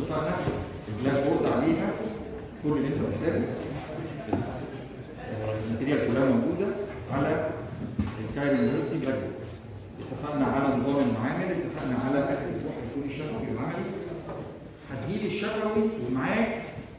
اتفقنا البلاك بورد عليها كل اللي انت محتاجه الماتيريال كلها موجوده على الكايرو يونيفرسيتي بلاك بورد اتفقنا على نظام المعامل اتفقنا على اخر اسبوع هيكون الشفوي والعملي هتجيب الشفوي ومعاك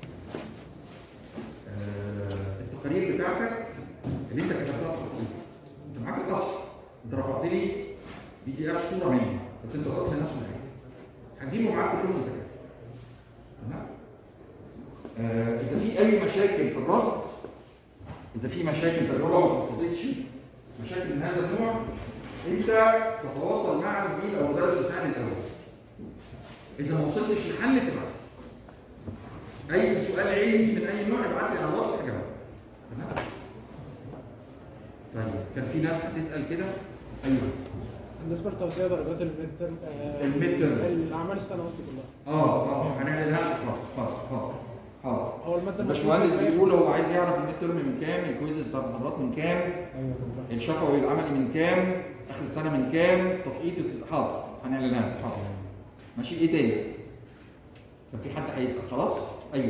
آه، التقارير بتاعتك اللي انت كتبتها في التقرير انت معاك الاصل انت رفعت لي بي دي اف صوره منه بس انت الاصل نفسه معاك هتجيبه معاك كلهم متكامل تمام آه، اذا في اي مشاكل في الرصد اذا في مشاكل تجربه ما حصلتش مشاكل من هذا النوع انت تتواصل مع المدير او مدرس الثاني الاول اذا ما وصلتش لحل تبعت اي سؤال علمي من اي نوع ابعت لي على الواتس هجاوب تمام طيب كان في ناس هتسال كده ايوه بالنسبه لتوزيع درجات الميد ترم الميد ترم. الاعمال السنه قصدي كلها اه اه هنعلنها لك حاضر حاضر حاضر حاضر هو الماده الباشمهندس بيقول هو عايز يعرف الميد ترم من كام الكويز بتاع المحاضرات من كام ايوه بالظبط الشفوي العملي من كام اخر السنه من كام تفقيط حاضر هنعلنها لك حاضر ماشي ايه تاني كان في حد هيسال خلاص ايوه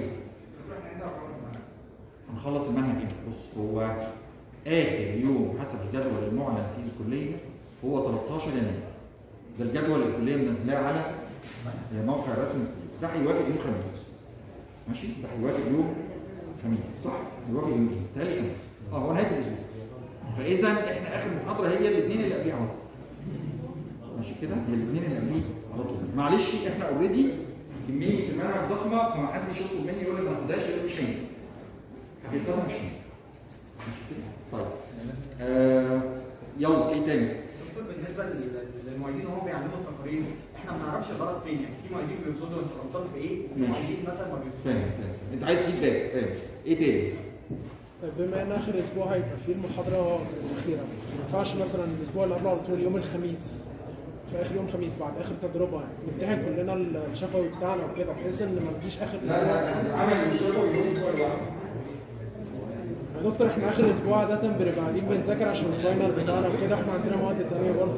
هنخلص المنهج امتى بص هو اخر يوم حسب الجدول المعلن فيه الكليه هو 13 يناير ده الجدول اللي الكليه منزلاه على موقع رسمي الكليه ده هيوافق يوم خميس ماشي ده هيوافق يوم خميس صح هيوافق يوم ايه؟ تالي خميس اه هو نهايه الاسبوع فاذا احنا اخر محاضره هي الاثنين اللي قبليها على طول ماشي كده هي الاثنين اللي قبليه على طول معلش احنا اوريدي كميه المنهج ضخمه فما حدش يطلب مني يقول لي ما ناخدهاش يقول لي مش هينفع حقيقه مش هينفع ماشي كده؟ طيب آه يلا ايه تاني؟ دكتور بالنسبه لل- للمعيدين وهم بيعملوا التقارير احنا ما بنعرفش الغلط فين يعني في معيدين بيوصلوا الغلطات في ايه وفي ماشي. معيدين مثلا ما بيوصلوش فاهم فاهم انت عايز فيدباك فاهم ايه تاني؟ طيب بما ان اخر اسبوع هيبقى فيه المحاضره الاخيره ما ينفعش مثلا الاسبوع اللي قبله على طول يوم الخميس في اخر يوم خميس بعد اخر تجربه نمتحن كلنا الشفوي بتاعنا وكده بحيث ان ما نجيش اخر لا اسبوع لا العمل مش هو يوم الاسبوع الواحد يا دكتور احنا اخر اسبوع عاده بنبقى قاعدين بنذاكر عشان الفاينل بتاعنا وكده احنا عندنا مواد تانيه برضه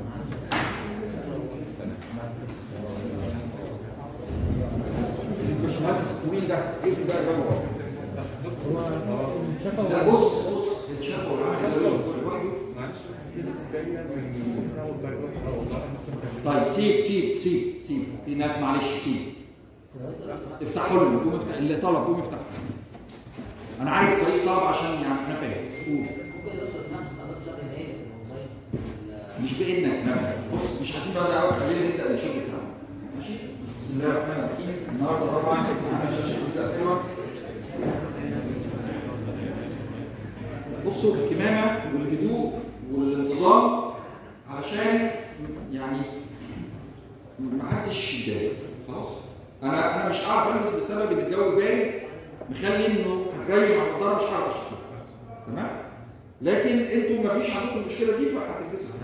الباشمهندس الطويل ده ايه في بقى الجو الشفوي لا بص بص الشفا والعمل ده لوحده معلش بس في ناس جايه من اول درجه او والله لسه مكملين طيب سيب سيب سيب سيب في ناس معلش سيب افتحوا لهم قوم افتح اللي طلب قوم افتح انا عايز طريق صعب عشان يعني انا فاهم قول ممكن يدخل في نفس محاضرات شهر يناير والله مش بايدنا نبدا بص مش عايزين بقى قوي خلينا نبدا الشغل بتاعنا ماشي بسم الله الرحمن الرحيم النهارده طبعا معانا شاشه جديده حلوه بصوا الكمامه والهدوء والانتظام علشان يعني ما حدش يتضايق خلاص انا انا مش عارف البس بسبب ان الجو بارد مخلي انه هتغير مع النضاره مش عارف اشتغل تمام لكن انتوا ما فيش عندكم المشكله دي فهتلبسها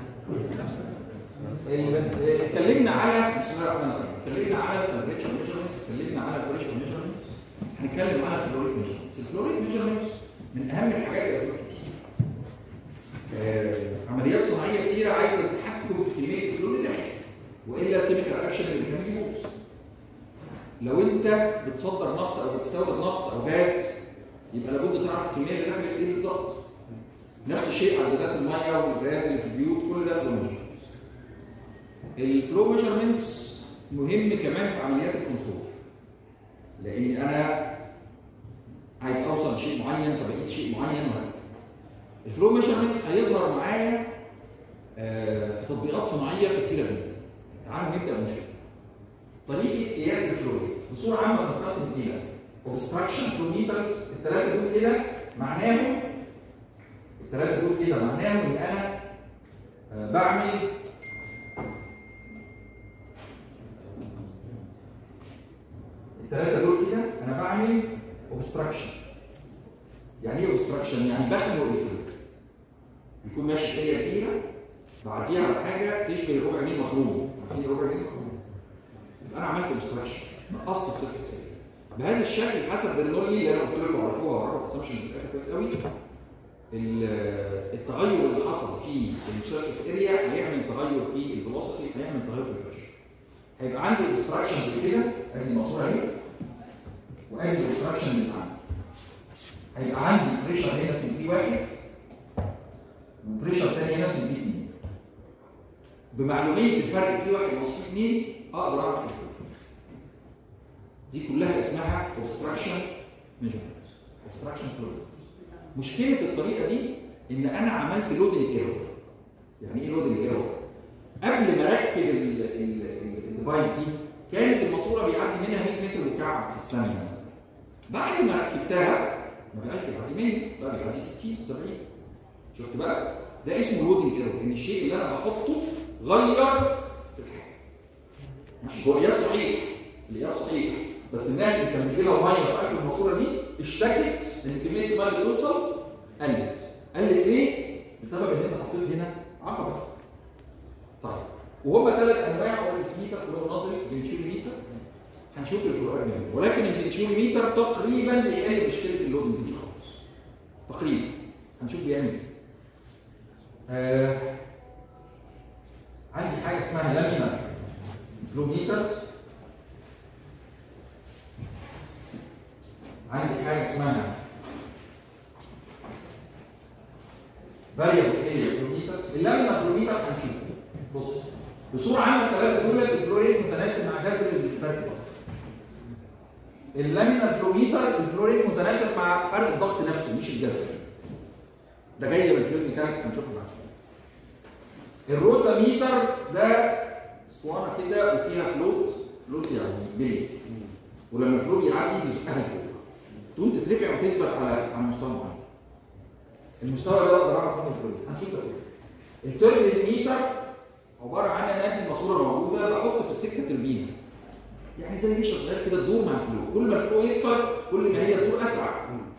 ال- اتكلمنا على بسم الله الرحمن الرحيم اتكلمنا على التمبريتشر ميجرمنتس اتكلمنا على البريشر ميجرمنتس هنتكلم على الفلوريد ميجرمنتس الفلوريد ميجرمنتس من اهم الحاجات لاسباب كتير آه، عمليات صناعيه كتيره عايزه تتحكم في كميه الفلوريد والا الكيميكال اكشن اللي كان بيبوظ لو انت بتصدر نفط او بتستورد نفط او غاز يبقى لابد تعرف الكميه اللي دخلت ايه بالظبط نفس الشيء عدادات الميه والغاز اللي في البيوت كل ده فلو ميجرمنتس الفلو ميجرمنتس مهم كمان في عمليات الكنترول لان انا عايز اوصل لشيء معين فبقيس شيء معين وهكذا الفلو ميجرمنتس هيظهر معايا آه، في تطبيقات صناعيه كثيره جدا تعالوا نبدا ونشوف طريقه قياس الفلو ريت بصوره عامه تنقسم الى اوبستراكشن فلو ميترز الثلاثه دول كده معناهم الثلاثه دول كده معناهم ان انا آه، بعمل الثلاثه دول كده انا بعمل اوبستراكشن يعني ايه اوبستراكشن يعني بخنق الفلو يكون ماشي شويه كبيره بعديها على حاجه تشبه الربع جنيه مخروم عارفين الربع جنيه مخروم يبقى انا عملت اوبستراكشن نقصت الصفر السالب بهذا الشكل حسب برنولي اللي انا قلت لكم عرفوها وعرفوا الاسامبشن في الاخر كويس قوي ال- التغير اللي حصل في السيرفيس اريا هيعمل تغير في الفيلوسيتي هيعمل تغير في البريشر هيبقى عندي الاوبستراكشن زي كده ادي الماسوره اهي وادي الاوبستراكشن اللي اتعمل هيبقى عندي بريشر هنا اسمه بي واحد وبريشر تاني هنا اسمه بي 2 بمعلوميه الفرق بي واحد ونص بي 2 اقدر اعرف الفرق دي كلها اسمها اوبستراكشن ميجرمنت اوبستراكشن مشكله الطريقه دي ان انا عملت لودنج ايرور يعني ايه لودنج ايرور قبل ما اركب ال- ال- ال- الديفايس دي كانت الماسوره بيعدي منها 100 متر مكعب في الثانيه مثلا بعد ما ركبتها ما بقاش بيعدي 100 بقى بيعدي 60 70 شفت بقى ده اسمه لودنج ايرور ان الشيء اللي انا بحطه غير في الحاجه ماشي هو قياس صحيح القياس صحيح بس الناس اللي كانت بتجيبها الميه في اخر الماسوره دي اشتكت ان كميه الميه اللي بتوصل قلت قلت ليه؟ بسبب ان انت حطيت هنا عقبه طيب وهما ثلاث انواع اوريثميتر فلو نظري فينشوريميتر هنشوف الفروقات منهم ولكن الفينشوريميتر تقريبا بيحل مشكله اللودنج دي خالص تقريبا هنشوف بيعمل ايه آه عندي حاجه اسمها لامينا فلوميترز عندي حاجه اسمها فاريبل اريا فلوميترز اللامينا فلوميتر هنشوفه بص بصوره عامه الثلاثه دول الفلوريت متناسب مع جذر الفرق الضغط اللامينا فلوميتر الفلوريت متناسب مع فرق الضغط نفسه مش الجذر ده جاي من الفلويد ميكانكس هنشوفها بعد شويه الروتاميتر ده اسطوانه كده وفيها فلوت فلوت يعني بلي ولما الفلوت يعدي بيزقها لفوق تقوم تترفع وتثبت على على مستوى معين المستوى ده اقدر اعرف منه الفلوت هنشوف ده كله التربيميتر عباره عن اناتي الماسوره موجوده بحط في السكه تربينه يعني زي ريشه صغيره كده تدور مع الفلو كل ما الفلو يكتر كل ما هي تدور اسرع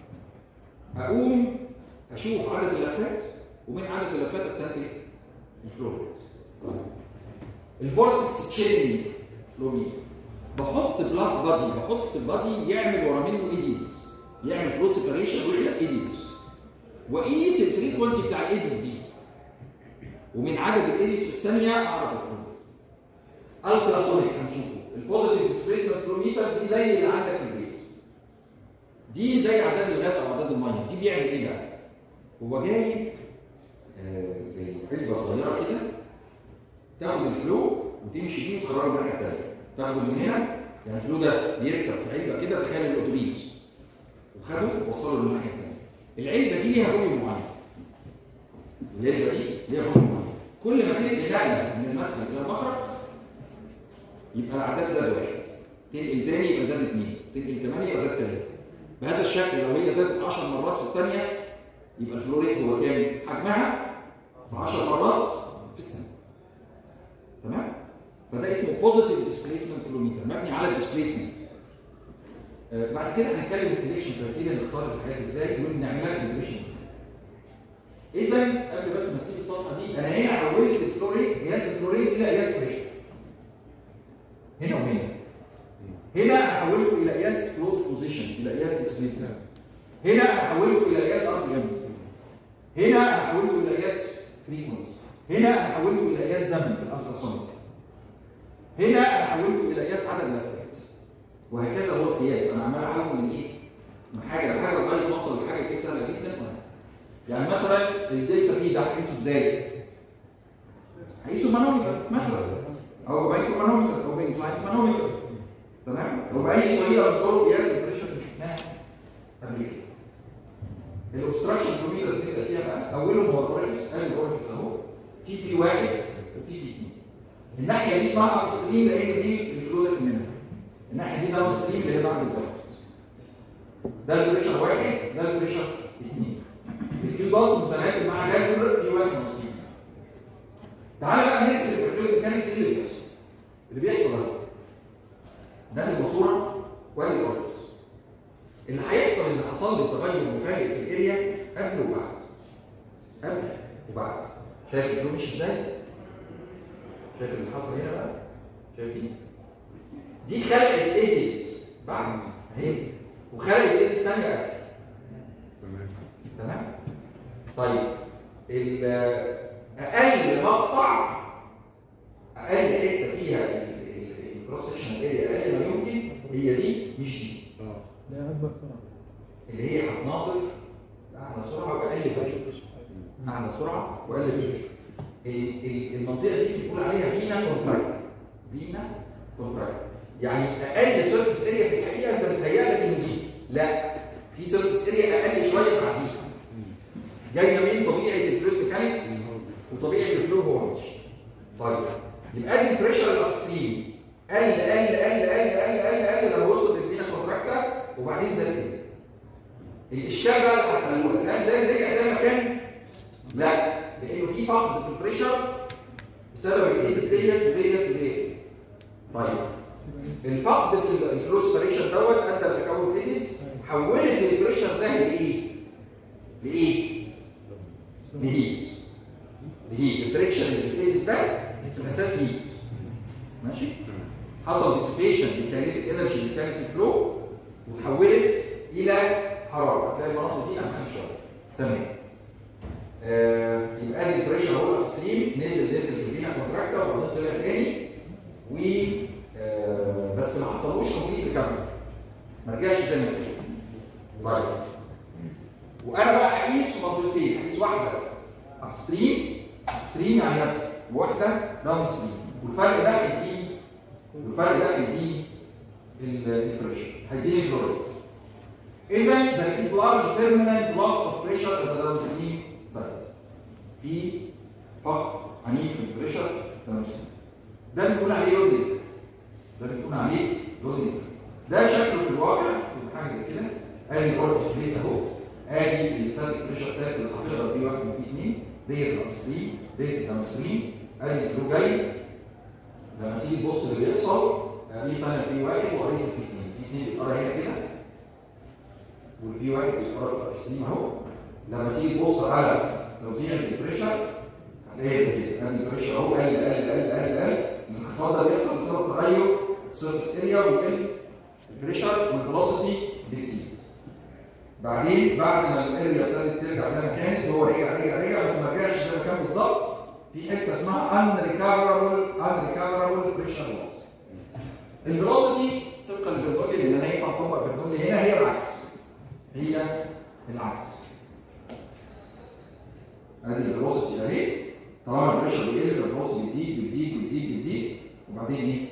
اقوم اشوف عدد اللفات ومن عدد اللفات استنتج الفلو ريت الفورتكس تشينج فلو ميتر بحط بلاس بادي بحط بادي يعمل ورا منه ايديز يعمل فلو سيبريشن ويخلق ايديز واقيس الفريكونسي بتاع الايديز دي ومن عدد الايديز في الثانيه اعرف الفلو التراسونيك هنشوفه البوزيتيف ديسبيسمنت فلوميترز دي زي اللي عندك في البيت دي زي عداد الغاز او عداد الميه دي بيعمل ايه بقى؟ هو جاي آه زي علبه صغيره كده تاخد الفلو وتمشي بيه وتخرجه الناحيه الثانيه تاخده من هنا يعني الفلو ده بيركب في علبه كده تخيل الاتوبيس وخده ووصله للناحيه الثانيه العلبه دي ليها فوليوم معين العلبه دي ليها فوليوم معين كل ما تنقل نقله من المدخل الى المخرج يبقى العداد زاد واحد تنقل تاني يبقى زاد اثنين تنقل كمان يبقى زاد ثلاثه بهذا الشكل لو هي زادت 10 مرات في الثانيه يبقى الفلوريت هو كام؟ حجمها في 10 مرات في الثانيه تمام؟ فده اسمه بوزيتيف ديسبيسمنت فلوميتر مبني على الديسبيسمنت آه بعد كده هنتكلم السليكشن كرايتيريا نختار الحاجات ازاي ونعملها كالكوليشن اذا قبل بس ما نسيب الصفحه دي انا هنا حولت الفلوريت قياس الفلوريت الى قياس بريشر هنا وهنا هنا حولته الى قياس فلوت بوزيشن الى قياس ديسبيسمنت هنا حولته الى قياس ار بي ام هنا حولته الى قياس فريكونسي هنا حولته الى قياس زمن في الالتراساوند هنا حولته الى قياس عدد اللفات وهكذا هو القياس انا عمال احول من ايه؟ من حاجه لحاجه لغايه ما اوصل لحاجه كده سهله جدا يعني مثلا الدلتا بي ده هقيسه ازاي؟ هقيسه مانومتر مثلا او بايكو مانومتر او بانكلاين مانومتر تمام؟ وباي طريقه من طرق قياس البريشر اللي شفناها قبل كده الاوبستراكشن كمبيوترز نبدا فيها بقى اولهم هو الاوريفيس ادي الاوريفيس اهو في بي واحد وفي بي اثنين الناحيه دي اسمها اب ستريم لان دي الفلو داخل منها الناحيه دي داون ستريم اللي هي بعد الاوريفيس ده البريشر واحد ده البريشر اثنين الكيو دوت متناسب مع جذر في واحد مسلم تعالى بقى نرسم الفلو ميكانكس اللي بيحصل اللي بيحصل اهو ناخد ماسوره وادي الاوريفيس اللي هيحصل اللي حصل له تغير مفاجئ في الاريا قبل وبعد قبل وبعد شايف الفلو مش ازاي؟ شايف اللي حصل هنا بقى؟ شايف دي؟ دي خلقت ايديز بعد اهي وخلقت ايديز ثانيه قبل تمام؟ طيب اقل مقطع اقل حته فيها مش دي اه لا اكبر سرعه اللي هي هتناظر اعلى سرعه واقل بريشر اعلى سرعه واقل بريشر ال- ال- المنطقه دي بيقول عليها فينا كونتراكت فينا كونتراكت يعني اقل سيرفيس اريا في الحقيقه انت بتهيأ لك انه دي لا في سيرفيس اريا اقل شويه بعديها جايه من طبيعه الفلويد ميكانكس وطبيعه الفلو هو مش طيب يبقى دي البريشر الابستريم قل قل قل قل قل قل قل لما وصل للفينا كونتراكتا وبعدين زاد تاني الاشكال بقى اللي هسألوه لك هل زي رجع زي ما كان؟ لا لانه في فقد في البريشر بسبب الايدز ديت وديت وديت طيب الفقد في الفلوس بريشر دوت ادى لتكون الايدز حولت البريشر ده لايه؟ لايه؟ لهيت لهيت الفريكشن اللي في الايدز ده في الاساس هيت ماشي؟ حصل ديسيبيشن لكاينيتيك انرجي اللي كانت الفلو وتحولت الى حراره هتلاقي المناطق دي اسهل شويه تمام آه يبقى ادي البريشر هو الابستريم نزل نزل في الفينا كونتراكتا وبعدين طلع تاني و آه بس ما حصلوش كومبليت ريكفري ما رجعش زي ما كان طيب وانا بقى اقيس منطقتين اقيس واحده ابستريم ابستريم يعني واحده داون ستريم والفرق ده هيديني والفرق ده هيديني البريشر هيديني فلوريد اذا there is large permanent loss of pressure as a downstream side في فقد عنيف في البريشر downstream ده بنقول عليه لودنج ده بنقول عليه لودنج ده شكله في الواقع يبقى حاجه زي كده ادي الاورت ستريت اهو ادي الستاتيك بريشر تاكس اللي هتقدر بيه واحد وفي اثنين ديت الابستريم ديت الداونستريم ادي الفلو جاي لما تيجي تبص اللي بيحصل دي ثانيه بي واحد وقريت بي اثنين بي اثنين بيتقرا هنا كده والبي واحد بيتقرا في الابستريم اهو لما تيجي تبص على توزيع البريشر هتلاقي زي كده ادي البريشر اهو قل قل قل قل قل الانخفاض ده بيحصل بسبب تغير السيرفس اريا وقل البريشر والفيلوسيتي بتزيد بعدين بعد ما الاريا ابتدت ترجع زي ما كانت هو رجع رجع رجع بس ما رجعش زي ما كان بالظبط في حته اسمها unrecoverable unrecoverable pressure loss الفيلوسيتي طبقا للبرنولي اللي انا ينفع اطبق البرنولي هنا هي العكس هي العكس ادي الفيلوسيتي اهي طالما البريشر بيقل الفيلوسيتي بتزيد بتزيد بتزيد بتزيد وبعدين ايه؟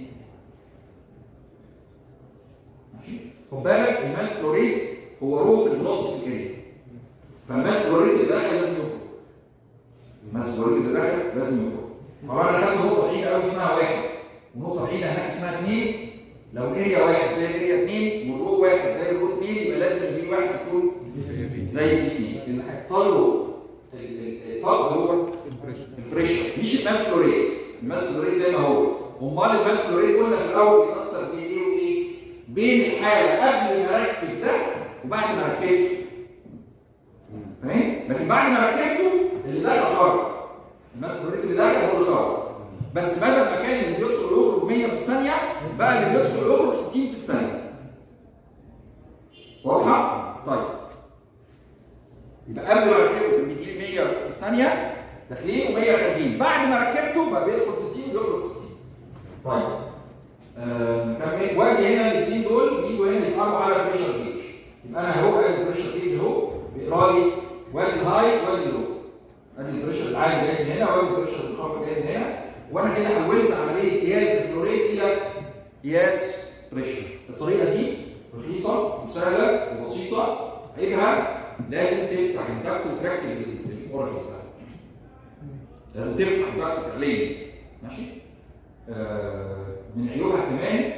ماشي خد بالك الماس فلوريد هو روف الفيلوسيتي اريا فالماس فلوريد اللي داخل لازم يخرج الماس فلوريد اللي داخل لازم يخرج طبعا انا خدت نقطه بعيده قوي اسمها واحد ونقطه بعيده هناك اسمها اثنين لو الاريا واحد زي الاريا اثنين والرو واحد زي الرو اثنين يبقى لازم في واحد تكون زي في اثنين اللي هيحصل له ال- ال- الفقد هو البريشر مش الماس فلوريد الماس فلوريد زي ما هو امال الماس فلوريد قلنا في الاول بيأثر بين ايه وايه بين الحاله قبل ما اركب ده وبعد ما ركبته فاهم لكن بعد ما ركبته اللي دخل خرج الماس فلوريد اللي دخل هو اللي خرج بس بدل ما كان اللي بيدخل ويخرج 100 في الثانيه بقى اللي بيدخل ويخرج 60 في الثانيه واضحه طيب يبقى قبل ما ركبه كان بيجي 100 في الثانيه داخلين و100 خارجين بعد ما ركبته بقى بيدخل 60 ويخرج 60 طيب آه، نكمل وادي هنا الاثنين دول بيجوا هنا يتقروا على البريشر جيج يبقى انا اهو ادي البريشر جيج اهو بيقرا لي وادي الهاي وادي اللو ادي البريشر العالي جاي من هنا وادي البريشر المنخفض جاي من هنا وانا كده حولت عمليه قياس الفلوريد الى قياس بريشر الطريقه دي رخيصه وسهله وبسيطه عيبها لازم تفتح الدكت وتركب ال- الاورفيس ده لازم تفتح الدكت فعليا ماشي آه من عيوبها كمان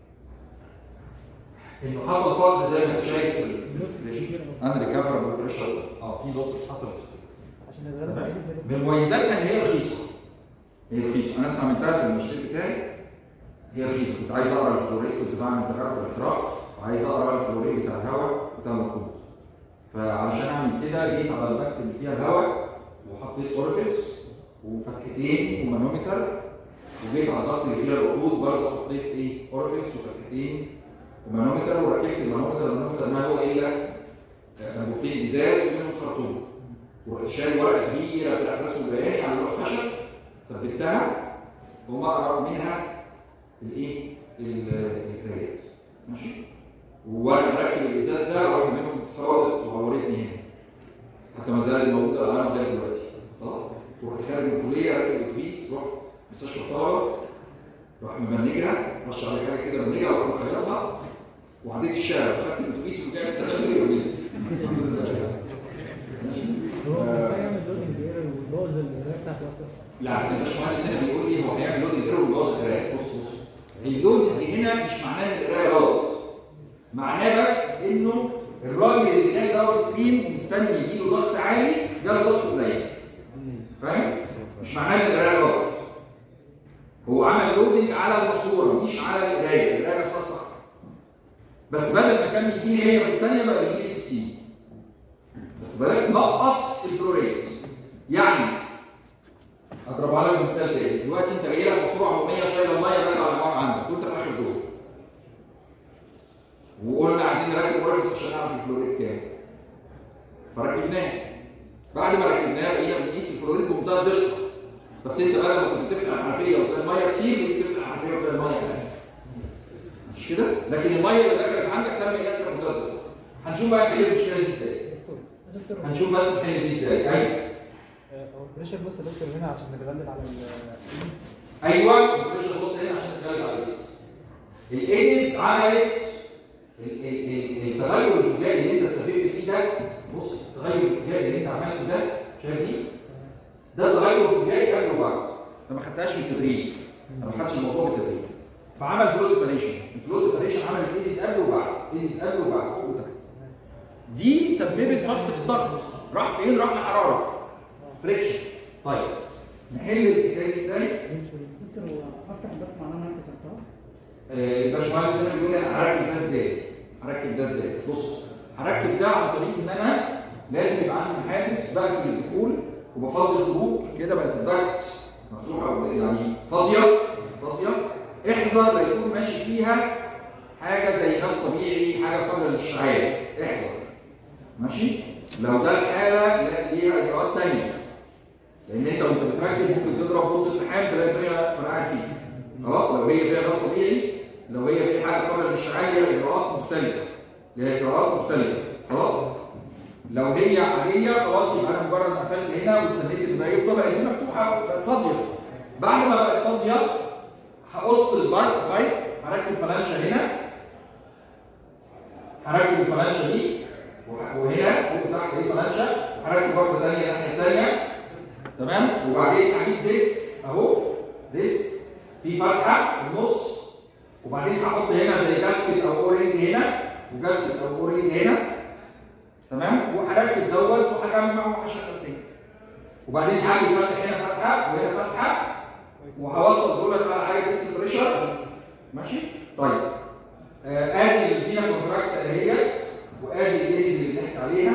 انه حصل فقد زي ما انت شايف في الفريش انا ريكفر بالبريشر اه في لوس حصل في السيستم. عشان الغلبة عايزة زي من مميزاتها ان هي رخيصه هي رخيصه انا استعملتها في الماجستير بتاعي هي رخيصه كنت عايز اقرا الفلوريد كنت بعمل تجارب في الاحتراق وعايز اقرا الفلوريد بتاع الهواء بتاع الوقود فعلشان اعمل كده جيت على الباكت اللي فيها الهواء وحطيت اورفيس وفتحتين ومانومتر وجيت على الضغط اللي فيها الوقود برضه حطيت ايه اورفيس وفتحتين ومانومتر وركبت المانومتر المانومتر ما هو الا انبوبتين ازاز ومنهم خرطوم ورحت شايل ورقه كبيره بتاعت رسم بياني على لوح خشب ثبتها وما اقرا منها الايه ال- القرايات ماشي وانا مركب الازاز ده واحد منهم اتخبطت وعورتني هنا حتى ما زالت موجوده العالم لغايه دلوقتي خلاص ورحت خارج من الكليه راكب اتوبيس رحت مستشفى الطلبه راح مبنجها رش على حاجه كده مبنجها وراح مخيطها وعديت الشارع خدت الاتوبيس ورجعت دخلت اليومين الحمد لله هو هيعمل لودنج ايرور ويبوظ القرايه بتاعت الوصف لا الباشمهندس هنا بيقول لي هو هيعمل لود ايرور ويبوظ القرايه بص بص اللود اللي هنا مش معناه ان القرايه غلط معناه بس انه الراجل اللي جاي دور ستريم ومستني يجيله ضغط عالي جاله ضغط قليل فاهم؟ مش معناه ان القرايه غلط هو عمل لودنج على الماسوره مش على القرايه القرايه نفسها صح بس بدل ما كان بيجي لي 100 في الثانيه بقى بيجي لي 60 واخد بالك نقص الفلوريد يعني اضربها لك بمثال تاني دلوقتي انت جاي لك مشروع عموميه شايله الميه داخله على النار عندك وانت في اخر دور وقلنا عايزين نركب ورقص عشان نعرف الفلوريد كام فركبناه بعد ما ركبناه بقينا بنقيس الفلوريد بمنتهى الدقه بس انت بقى لما كنت بتفتح الحنفيه وتلاقي الميه كتير كنت بتفتح الحنفيه وتلاقي الميه قليل مش كده؟ لكن الميه اللي دخلت عندك تم قياسها بمنتهى الدقه هنشوف بقى نحل المشكله دي ازاي دكتور هنشوف بس نحل دي ازاي ايوه هو البريشر بص يا دكتور هنا عشان نتغلب على ال ايوه البريشر بص هنا عشان تتغلب على الايدز الايدز عملت ال- ال- ال- التغير الفجائي اللي انت تسببت فيه ده بص التغير الفجائي اللي انت عملته ده شايف دي؟ ده تغير فجائي قبل وبعد انت ما خدتهاش بالتدريج ما خدتش الموضوع بالتدريج فعمل فلو سيبريشن الفلو سيبريشن عملت ايدز قبل وبعد ايدز قبل وبعد فوق وتحت دي سببت فرق في الضغط راح فين؟ راح لحراره فريكشن طيب نحل الحكايه دي ازاي؟ دكتور هو افتح الضغط معناه ان انا كسرتها آه، الباشمهندس هنا بيقول لي انا هركب ده ازاي؟ هركب ده ازاي؟ بص هركب ده عن طريق ان انا لازم يبقى عندي محابس بقفل الدخول وبفضل الخروج كده بقت الضغط مفتوحه أو يعني فاضيه فاضيه احذر لا يكون ماشي فيها حاجه زي غاز طبيعي حاجه قابله للاشعاع احذر ماشي؟ لو ده الحاله لا ليها اجراءات ثانيه لان انت وانت بتركب ممكن تضرب بوط اللحام تلاقي الدنيا فرقعت فيك خلاص لو هي فيها غاز طبيعي لو هي في حاجه قابله للاشعاع ليها اجراءات مختلفه ليها اجراءات مختلفه خلاص لو هي عاديه خلاص يبقى انا مجرد ما قفلت هنا واستنيت ان يفضل بقت دي مفتوحه بقت فاضيه بعد ما بقت فاضيه هقص البايب بايب هركب فلانشه هنا هركب الفلانشه دي وه- وهنا فوق تحت دي فلانشه هركب واحده ثانيه الناحيه الثانيه تمام وبعدين هجيب ديسك اهو ديسك في فتحه في النص وبعدين هحط هنا زي جاسكت او اورنج هنا وجاسكت او اورنج هنا تمام وهركب دوت وهجمع وهشغل تاني وبعدين هاجي فاتح هنا فتحه وهنا فتحه وهوصل دولت على حاجه ديس بريشر ماشي طيب آه ادي اللي فيها كونتراكت اهيت وادي الايديز اللي بنحكي عليها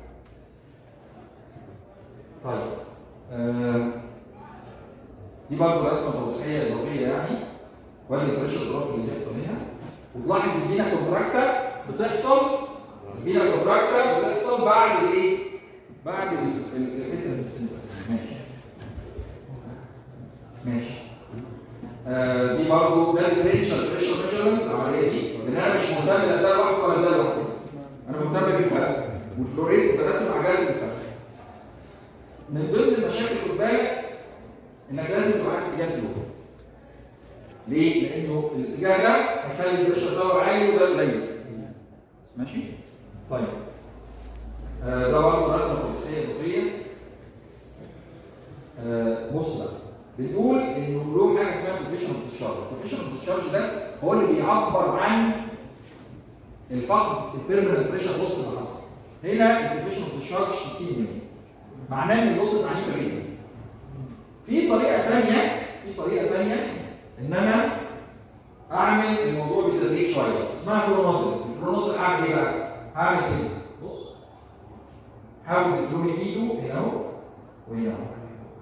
طيب آه دي برضه رسمه توضيحيه اضافيه يعني وادي البريشر دروب اللي بيحصل هنا وتلاحظ الفينا كونتراكتا بتحصل الفينا كونتراكتا بتحصل بعد الايه؟ بعد الحته ماشي ماشي آه دي برضه ده الديفرنشال بريشر ميجرمنتس العمليه دي لان انا مش مهتم لا ده لوحده ولا ده لوحده انا مهتم بالفرق والفلوريد متناسب مع جهاز الفرق من ضمن المشاكل خد بالك انك لازم تبقى عارف اتجاه الفلو ليه؟ لانه الاتجاه ده هيخلي البريشر دور عالي وده قليل ماشي؟ طيب آه ده برضه رسمه توضيحيه اضافيه آه بص بقى بنقول انه له حاجه اسمها كوفيشن اوف ديسشارج الكوفيشن اوف ديسشارج ده هو اللي بيعبر عن الفقد البيرمننت بريشر لوس اللي حصل هنا الكوفيشن اوف ديسشارج 60 جنيه معناه ان اللوسز عنيفه جدا في طريقه ثانيه في طريقه ثانيه ان انا اعمل الموضوع بالتدريج شويه اسمها فرونوزل الفرونوزل اعمل ايه بقى؟ هعمل كده بص هاخد الفلو من ايده هنا اهو وهنا اهو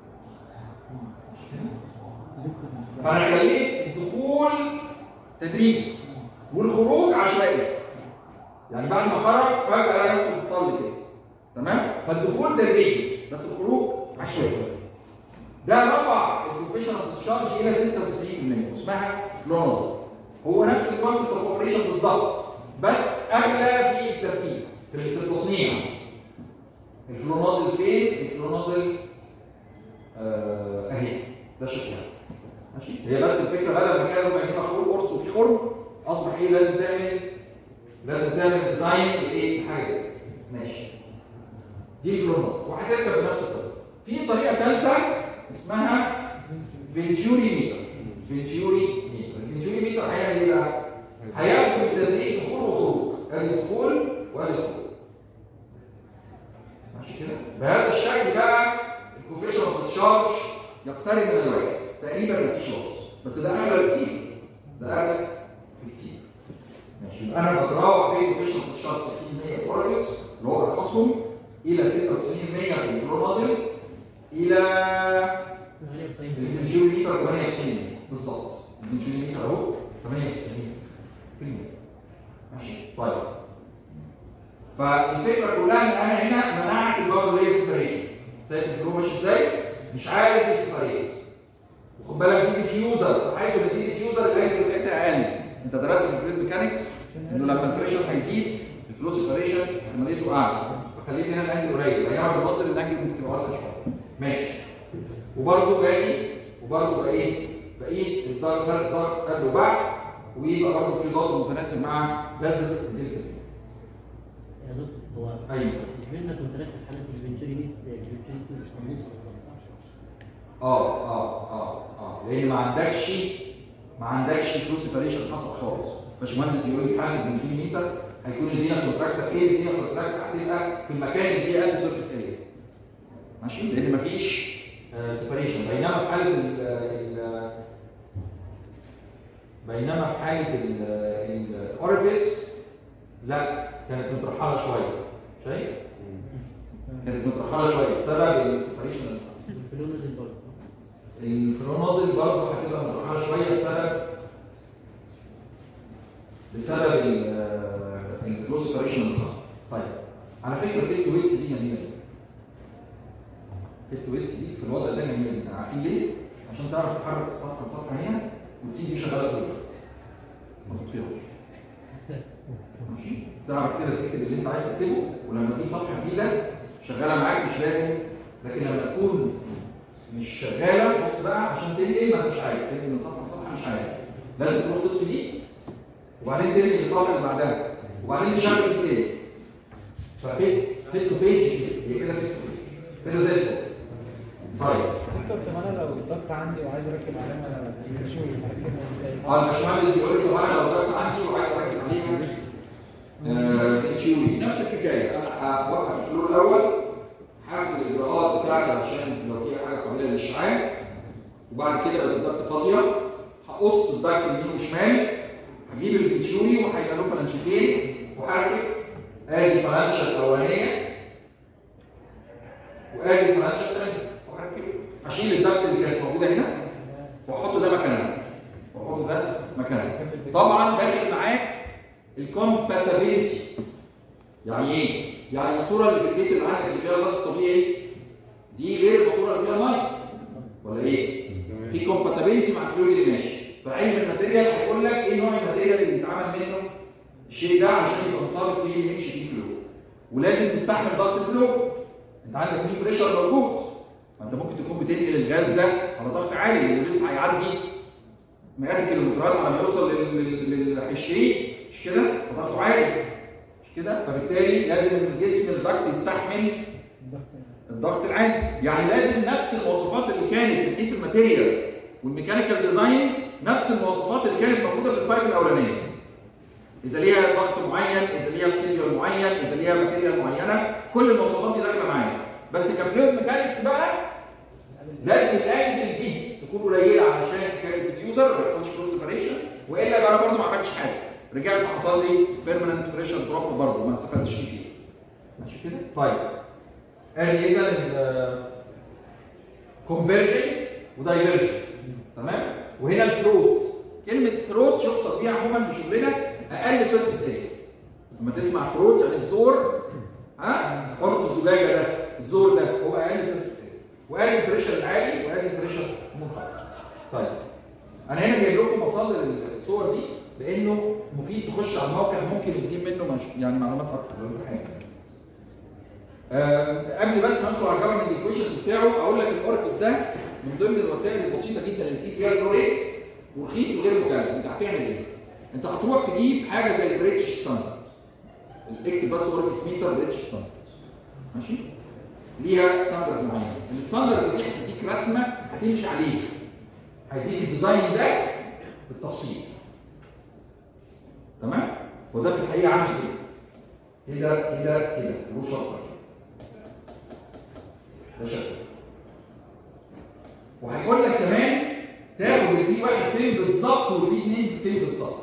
فانا خليت الدخول تدريجي والخروج عشوائي يعني بعد ما خرج فجاه الاقي نفسه في الطل كده تمام فالدخول تدريجي بس الخروج عشوائي ده رفع الكوفيشن اوف ديسشارج الى 96% اسمها فلونوز هو نفس الكونسيبت اوف اوبريشن بالظبط بس اغلى في التركيب في في التصنيع الفلو نازل فين؟ الفلو نازل آه، اهي ده شكلها ماشي هي بس الفكره بدل ما كان ربع جنيه مخروق قرص وفي خرم اصبح ايه لازم تعمل لازم تعمل ديزاين لايه؟ حاجه زي كده ماشي دي الفلو نازل وهتركب بنفس الطريقه في طريقه ثالثه اسمها فينتوري ميتر فينتوري ميتر الفينتوري ميتر هيعمل ايه بقى؟ هياخد بالتدريج دخول وخروج ادي دخول وادي خروج ماشي كده بهذا الشكل بقى الكوفيشن اوف تشارج يقترب من الواحد تقريبا مفيش لص بس ده اغلى بكتير ده اغلى بكتير ماشي يبقى انا بتراوح بين الكوفيشن اوف تشارج 60% كويس اللي هو ارخصهم الى 96% في الفلو نازل الى 98 الفنجوري ميتر 98 بالظبط الفنجوري ميتر اهو 98 ماشي طيب فالفكره كلها ان انا هنا منعت الباور ريت سبريشن شايف الفلو ماشي ازاي؟ مش عارف يسبريت وخد بالك دي ديفيوزر عايز تدي ديفيوزر الانجل بتاعتها اقل انت درست في الفلويد ميكانكس انه لما البريشر هيزيد الفلو سبريشن احتماليته اعلى فخليت هنا الانجل قليل اي نعم الوصل الانجل ممكن تبقى واسعه شويه ماشي وبرضه باقي وبرضه بقى ايه بقيس الضغط فرق ضغط قبل وبعد ويبقى برضه في ضغط متناسب مع لازم الدلتا يا دكتور هو ايوه بينا كونتراكت في حاله الفنتوري ميت الفنتوري مش في النص بالظبط اه اه اه اه لان ما عندكش ما عندكش فلوس سيبريشن حصل خالص باشمهندس يقول لي حل البنزين ميتر هيكون الدينا كونتراكت فين الدينا كونتراكت هتبقى في المكان اللي فيه قد سيرفيس اريا ماشي لان مفيش سيبريشن بينما في حاله ال ال بينما في حاله الاورفيس لا كانت مترحله شويه شايف؟ كانت مترحله شويه بسبب السيبريشن الفلو نزل برضه الفرونازل برضه هتبقى مترحله شويه بسبب بسبب ال- الفلو سيبريشن اللي حصل. طيب على فكره فيت ويتس دي جميله جدا. فيت ويتس دي في الوضع ده جميله جدا عارفين ليه؟ عشان تعرف تحرك الصفحه لصفحه هنا وتسيب دي شغاله طول الوقت. ما تطفيهاش. ماشي؟ تعرف كده تكتب اللي انت عايز تكتبه ولما تجيب صفحه جديده شغاله معاك مش لازم لكن لما تكون مش شغاله بص بقى عشان تنقل ما انتش عايز تنقل من صفحه لصفحه مش عايز لازم تروح تفصل دي وبعدين تنقل للصفحه اللي بعدها وبعدين تشغل دي تاني فبيت بيت تو بيج هي كده بيت تو بيج كده زي الفل طيب دكتور طب انا لو الضغط عندي وعايز اركب علامه شو اركبها ازاي؟ اه الباشمهندس يقول لي طب انا لو ضغط عندي وعايز اركب عليها آه، تشوي نفس الحكايه انا هوقف الفلور الاول هاخد الاجراءات بتاعتي عشان لو في حاجه قابله للاشعاع وبعد كده بقت الضغط فاضيه هقص الضغط يمين وشمال هجيب الفيتشوري وهيبقى له فلانشتين وهركب ادي فلانشه الاولانيه وادي الفلانشه الثانيه وهركب هشيل الضغط اللي كانت موجوده هنا واحط ده مكانها واحط ده مكانها طبعا داخل معاك الكومباتيبيلتي يعني ايه؟ يعني الماسوره اللي في البيت اللي عندك اللي فيها الغاز الطبيعي دي غير الماسوره اللي فيها ميه ولا ايه؟ في كومباتيبيلتي مع الفلويد اللي ماشي فعلم الماتيريال هيقول لك ايه نوع الماتيريال اللي يتعمل منه الشيء ده عشان يبقى مطابق فيه يمشي فيه فلو ولازم تستحمل ضغط الفلو انت عندك مين بريشر موجود ما انت ممكن تكون بتنقل الغاز ده على ضغط عالي لانه لسه هيعدي مئات الكيلومترات على ما يوصل لل- لل- للحشرين مش كده؟ فضغطه عالي مش كده؟ فبالتالي لازم الجسم الضغط يستحمل الضغط العالي يعني لازم نفس المواصفات اللي كانت من حيث الماتيريال والميكانيكال ديزاين نفس المواصفات اللي كانت موجوده في البايب الاولانيه اذا ليها ضغط معين اذا ليها سكيدول معين اذا ليها ماتيريال معينه كل المواصفات دي داخله معايا بس كفلويد ميكانكس بقى لازم الانجل دي تكون قليله علشان حكايه الديفيوزر ما يحصلش فلويد سيبريشن والا يبقى انا برضه ما عملتش حاجه رجعت حصل لي بيرمننت بريشر دروب برضه ما استفدتش كتير ماشي كده طيب ادي اذا كونفرجن ودايفرجن تمام وهنا الفروت كلمه فروت يقصد بيها عموما في شغلنا اقل سيرفيس اريا لما تسمع فروت يعني الزور ها قرب الزجاجه ده الزور ده هو اقل سيرفيس اريا وادي البريشر العالي وادي البريشر المنخفض طيب انا هنا جايب لكم مصادر الصور دي لانه مفيد تخش على الموقع ممكن تجيب منه مش يعني معلومات اكتر لو في حاجه آه، قبل بس ما ادخل على الجفرمنت ايكويشنز بتاعه اقول لك الاورفيس ده من ضمن الوسائل البسيطه جدا اللي تقيس بيها الفلوريت ورخيص وغير مكلف انت هتعمل ايه؟ انت هتروح تجيب حاجه زي البريتش ستاندرد اكتب بس اورفيس ميتر بريتش ستاندرد ماشي؟ ليها ستاندرد معين الستاندرد دي هتديك رسمه هتمشي عليه هيديك الديزاين ده بالتفصيل تمام؟ وده في الحقيقه عامل كده كده كده كده له شخص ده شكل وهيقول لك كمان تاخد البي واحد فين بالظبط والبي اثنين فين بالظبط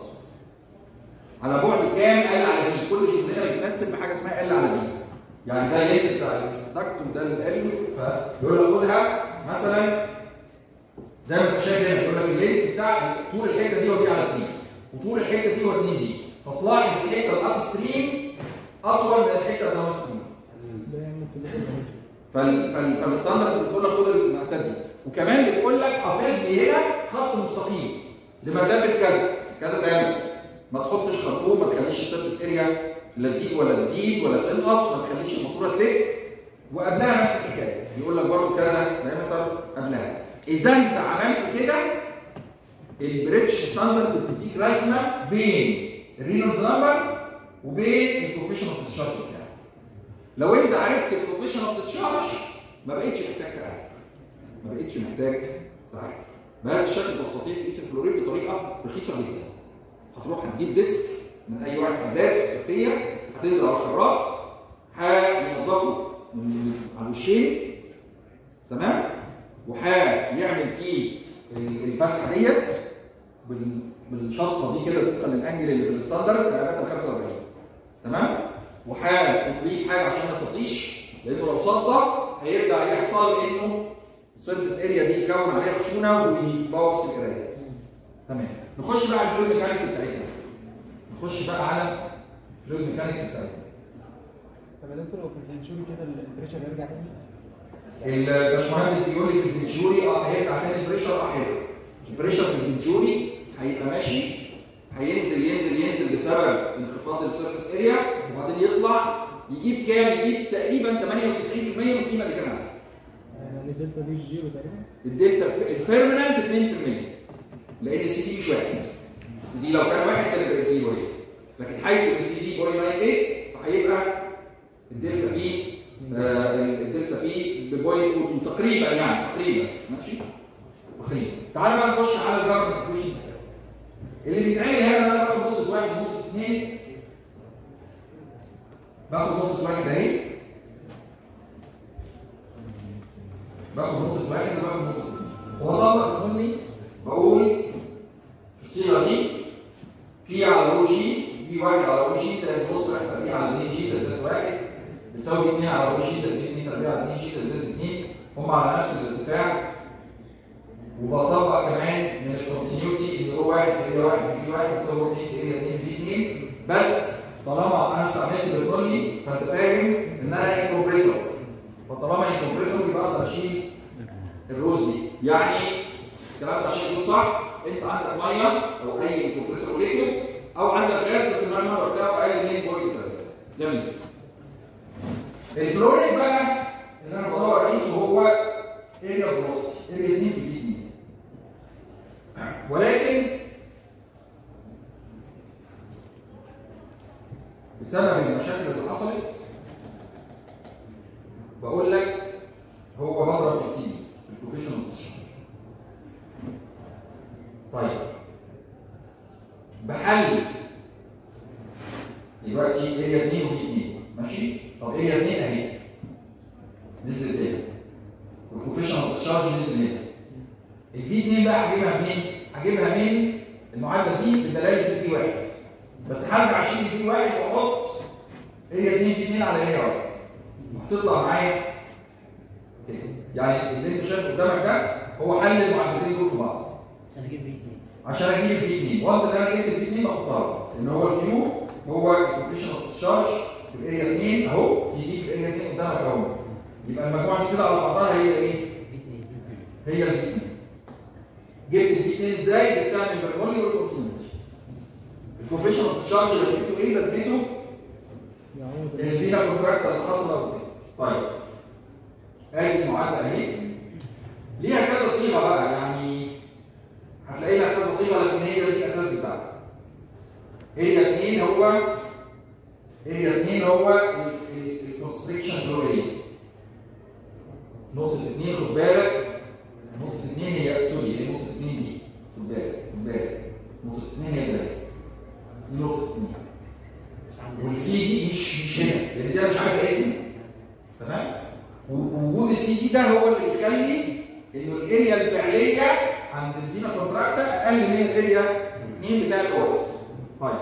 على بعد كام ال على دي كل شغلنا بتمثل بحاجه اسمها ال على دي يعني ده اللينس بتاع الدكت وده ال فيقول لك خدها مثلا زي ما انت شايف هنا يقول لك اللينس بتاع طول الحته دي ودي على 2 وطول الحته دي و2 دي فتلاحظ الحته الاب ستريم اطول من الحته الداون ستريم ده يعمل كده فال فال فالستاندردز بتقول لك خد المقاسات دي وكمان بتقول لك حافظ لي هنا خط مستقيم لمسافه كذا كذا تعمل ما تحطش خرطوم ما تخليش السيرفيس اريا لا تزيد ولا تزيد ولا تنقص ما تخليش الماسوره تلف وقبلها نفس الحكايه يقول لك برضه كذا دايمتر قبلها اذا انت عملت كده البريتش ستاندرد بتديك رسمه بين الرينولدز نمبر وبين البروفيشنال ديسشارج بتاعك لو انت عرفت البروفيشنال ديسشارج ما بقتش محتاج تعالج ما بقتش محتاج تعالج بهذا الشكل تستطيع تقيس الفلوريد بطريقه رخيصه جدا هتروح هتجيب ديسك من اي واحد حداد في السفيه هتنزل على الخراط هينضفه من على الوشين تمام وهيعمل فيه الفتحه ديت بال- بالشطفه دي كده طبقا للانجل اللي في الستاندرد 345 تمام وهتضيف حاجه عشان ما يسطيش لانه لو سطى هيرجع يحصل انه السيرفيس اريا دي يكون عليها خشونه ويبوظ القرايات تمام نخش بقى على الفلويد ميكانكس بتاعتنا نخش بقى على الفلويد ميكانكس بتاعتنا طب يا دكتور لو في الفنشوري كده البريشر يرجع تاني الباشمهندس بيقول لي في الفنشوري اه هيرجع تاني البريشر اه هيرجع البريشر في الفنشوري هيبقى ماشي هينزل ينزل ينزل بسبب انخفاض السيرفيس اريا وبعدين يطلع يجيب كام؟ يجيب تقريبا 98% من القيمه اللي كان عليها يعني الدلتا دي زيرو تقريبا الدلتا البيرمننت 2% لان السي دي مش واحد السي دي لو كان واحد كان يبقى زيرو هي لكن حيث السي دي 0.98 فهيبقى الدلتا بي آه الدلتا بي ببوينت 2 تقريبا يعني تقريبا ماشي تقريبا تعالى بقى نخش على الجارد ايكويشن اللي بيتعمل هنا ان انا باخد نقطه واحد ونقطه اثنين باخد نقطه واحد اهي باخد نقطه واحد وباخد نقطه اثنين وبطبق بيقول لي بقول في الصيغه دي بي على رو جي بي واحد على رو جي زائد نص واحد تربيع على 2 جي زائد زائد واحد بتساوي 2 على رو جي زائد 2 تربيع على 2 جي زائد زائد 2 هم على نفس الارتفاع وبطبق كمان من الكونتينيوتي ان رو واحد في اريا واحد في بي واحد بتساوي 2 في اريا 2 بي 2 بس طالما انا استعملت برنولي فانت فاهم ان انا انكمبريسور فطالما انكمبريسور يبقى اقدر اشيل الروز دي يعني الكلام ده عشان يكون صح انت عندك ميه او اي كومبريسور ليكويد او عندك غاز بس الماء النمبر بتاعه اقل من 0.3 جميل الفلوريد بقى اللي انا بدور اقيسه هو اريا فلوسيتي اريا 2 في دي 2 ولكن بسبب المشاكل اللي حصلت بقول لك هو مضرب في السي في البروفيشنال بوزيشن طيب بحل دلوقتي اريا 2 وفي 2 ماشي طب اريا 2 اهي نزلت هنا والبروفيشنال ديسشارج نزل هنا الفي 2 بقى هجيبها منين؟ هجيبها من المعادله دي بدلاله الفي 1 بس هرجع اشيل الفي 1 واحط اريا 2 في 2 على اريا 1 هتطلع معايا كده يعني اللي انت شايفه قدامك ده هو حل المعادلتين دول في بعض عشان اجيب بيه اتنين عشان اجيب الفي 2 وانس ان انا جبت الفي 2 بحطها ان هو الكيو هو الكوفيشنت تشارج في الاريا 2 اهو تي دي في الاريا 2 قدامك اهو يبقى المجموعه دي كده على بعضها هي ايه؟ بيه اتنين هي الفي 2 جبت الفي 2 ازاي؟ جبتها من البرمولي والكونتينيوتي الكوفيشن اوف تشارج لازمته ايه؟ لازمته يعود الفينا كونتراكت اللي حصل طيب ادي المعادله اهي ليها كذا صيغه بقى يعني هتلاقي لها كذا صيغه لكن هي دي الاساس بتاعها هي اتنين هو هي اتنين هو الكونستريكشن فلو ايه نقطة اتنين خد بالك نقطة اتنين هي سوري هي نقطة اتنين دي خد بالك خد بالك نقطة اتنين هي ده دي نقطة اتنين والسي دي مش مش هنا لان دي انا مش عارف اسم تمام ووجود السي دي ده هو اللي يخلي انه الاريا الفعليه عند الفينا كونتراكتا اقل من الاريا 2 بتاع الاورس طيب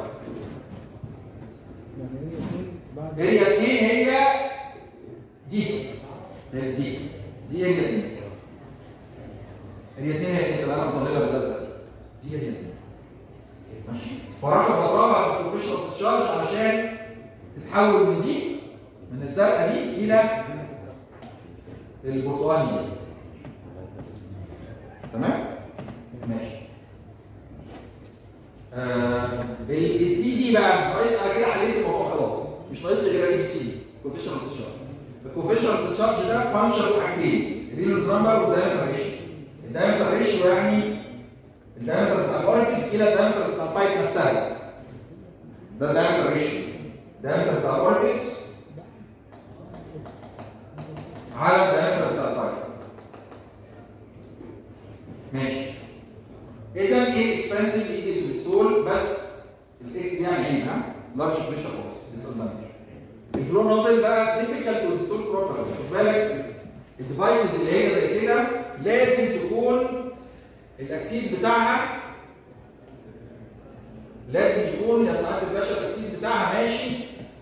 يعني هي اتنين بعد اريا 2 هي دي هي دي دي اريا 2 اريا 2 هي اللي انا مظللها بالازرق دي دي اريا 2 ماشي فراح بضربها في البروفيشنال ديسشارج علشان تتحول من دي من الزرقاء دي الى البرتقالي دي تمام ماشي آه السي دي بقى ناقص على كده حليت الموضوع خلاص مش ناقص لي غير السي دي كوفيشنال ديسشارج الكوفيشنال ديسشارج ده فانكشن حاجتين الرينولدز نمبر والدايمتر ريشيو الدايمتر ريشيو يعني الدايمتر بتاع الاورفيس الى الدايمتر بتاع البايب نفسها ده الدايمتر ريشيو الدايمتر بتاع الاورفيس على الدايمتر بتاع البايب ماشي اذا ايه اكسبنسيف ايزي تو انستول بس الاكس دي يعني ايه ها لارج بريشر اوف ديسادفانتج الفلو نوزل بقى ديفيكالت تو انستول بروبرلي خد بالك الديفايسز اللي هي زي كده لازم تكون الاكسيس بتاعها لازم يكون يا سعاده الباشا الاكسيس بتاعها ماشي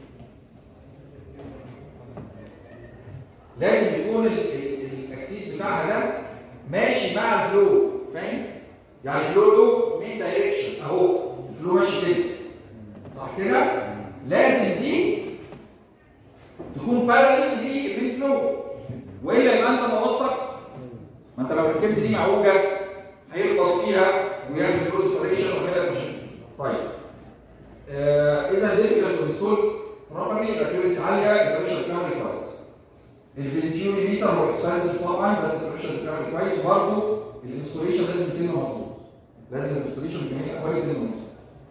لازم يكون ال- ال- الاكسيس بتاعها ده ماشي مع الفلو فاهم؟ يعني الفلو له مين دايركشن اهو الفلو ماشي كده صح كده؟ لازم دي تكون بارلل للفلو والا يبقى انت موظف ما انت لو ركبت دي معوجه هيخلص فيها ويعمل فلوس سبريشن ويعمل لك مشاكل. طيب آه اذا ديفيكالت تو انستول بروبرلي الاكيوريسي عاليه البريشر بتاعه كويس الفنتيوري ميتر هو اكسبنسيف طبعا بس البريشر بتاعه كويس وبرضه الانستوليشن لازم يتم مظبوط لازم الانستوليشن كمان كويس يتم مظبوط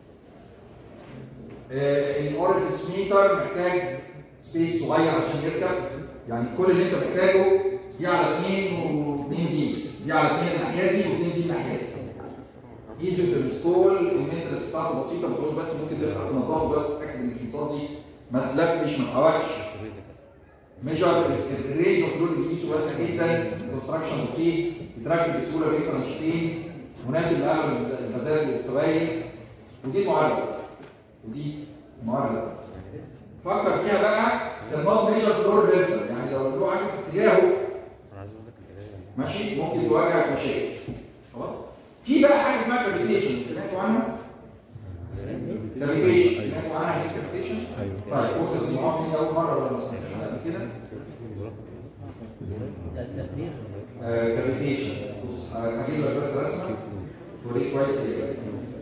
آه الاورفيس ميتر محتاج سبيس صغير عشان يركب يعني كل اللي انت محتاجه دي على اثنين واثنين دي دي على اثنين ناحيتي واثنين دي ناحيتي ايزي تو انستول المينتنس بتاعته بسيطه ما تقولش بس ممكن تفتح تنضفه بس تتاكد ان مش مصادي ما تلفش ما تحوكش ميجر الريت اوف فلويد بيقيسه واسع جدا كونستراكشن بسيط بيتركب بسهوله بين فرنشتين مناسب لاغلب المزاج والسوائل ودي معادله ودي معادله فكر فيها بقى النوت ميجر فلور ريزر يعني لو الفلو عكس اتجاهه ماشي ممكن تواجهك مشاكل خلاص في بقى حاجه اسمها كافيتيشن سمعتوا عنها؟ كافيتيشن سمعتوا عنها يعني كافيتيشن؟ طيب فرصه تسمعوها مني اول مره ولا ما سمعتوش عنها قبل كده؟ ده التقرير كافيتيشن بص هجيب لك بس رسمه توريك كويس ايه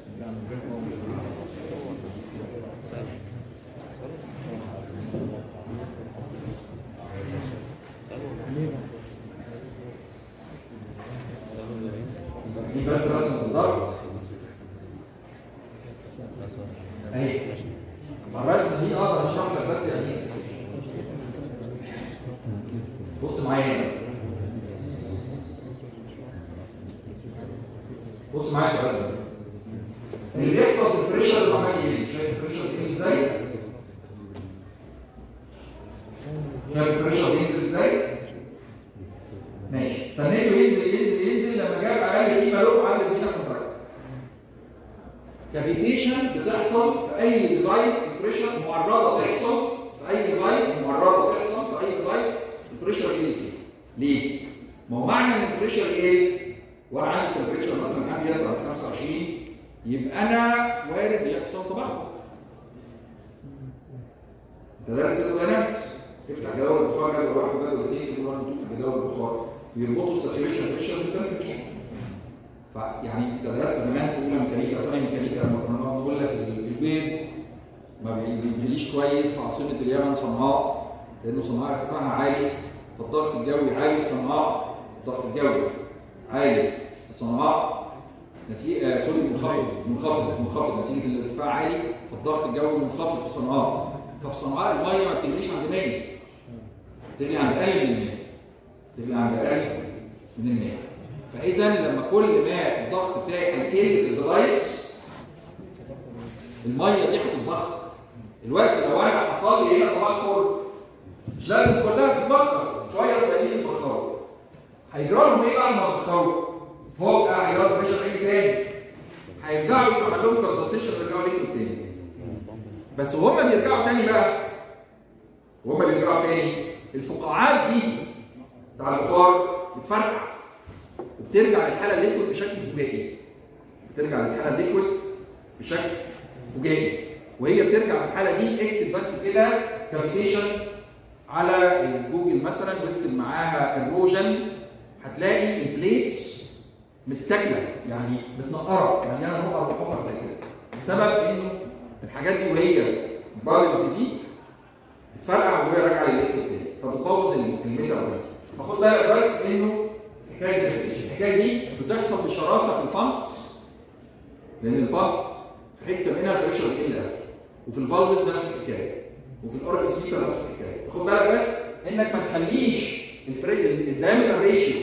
دي بس رسمه الضغط اهي الرسمه دي اقدر اشرح لك بس يعني ايه بص معايا هنا بص معايا في الرسمه اللي بيحصل في البريشر اللي عمال يقل شايف البريشر بيقل ازاي؟ شايف البريشر بينزل ازاي؟ ماشي فالنيتو ينزل ينزل ينزل لما جاب اقل قيمه له عند الفينا كونتراكت كافيتيشن بتحصل في اي ديفايس البريشر معرضه تحصل في اي ديفايس معرضه تحصل في اي ديفايس البريشر يقل فيه ليه؟ ما هو معنى ان البريشر يقل وانا عندي تمبريتشر مثلا عندي يضرب 25 يبقى انا وارد يحصل تبخر انت دارس الداينامكس افتح جدول البخار جدول واحد وجدول اثنين كل واحد في جدول البخار بيربطوا الساتوريشن بريشر بالتمبريتشر فيعني انت درست زمان في اولى ميكانيكا او ثانيه ميكانيكا لما كنا بنقعد نقول لك البيض ما بي- بيجيليش كويس في عاصمه اليمن صنعاء لانه صنعاء ارتفاعها عالي فالضغط الجوي عالي في صنعاء الضغط الجوي عالي في صنعاء نتيجه آه سوري منخفض منخفض منخفض نتيجه الارتفاع عالي فالضغط الجوي منخفض في صنعاء ففي صنعاء الميه ما بتجريش عند 100 بتجري عند اقل من 100 بتجري عند اقل من 100 فاذا لما كل ما الضغط بتاعي هيقل في الديفايس الميه دي هتتبخر دلوقتي لو انا حصل لي هنا تبخر مش لازم كلها تتبخر شويه صغيرين يتبخروا هيجرى لهم ايه بعد ما تبخروا؟ فوق هيجرى لهم بريشر عالي تاني هيرجعوا يتعمل لهم كوندنسيشن ويرجعوا ليكويد تاني بس وهم بيرجعوا تاني بقى وهم بيرجعوا تاني الفقاعات دي بتاع البخار بتفرقع وبترجع للحاله الليكويد بشكل فجائي بترجع للحاله الليكويد بشكل فجائي وهي بترجع للحاله دي اكتب بس كده كافيتيشن على الجوجل مثلا واكتب معاها ايروجن هتلاقي البليتس متاكله يعني متنقره يعني انا نقر وحفر زي كده بسبب انه الحاجات دي وهي البالانس دي بتفرقع وهي راجعه للليكويد تاني فبتبوظ الميتا اوريدي فخد بالك بس انه الحكايه دي مفيش. الحكايه دي بتحصل بشراسه في البامبس لان البامب في حته منها البريشر بيقل قوي وفي الفالفز نفس الحكايه وفي الاورفيس ميتر نفس الحكايه خد بالك بس انك ما تخليش الدايمتر ريشيو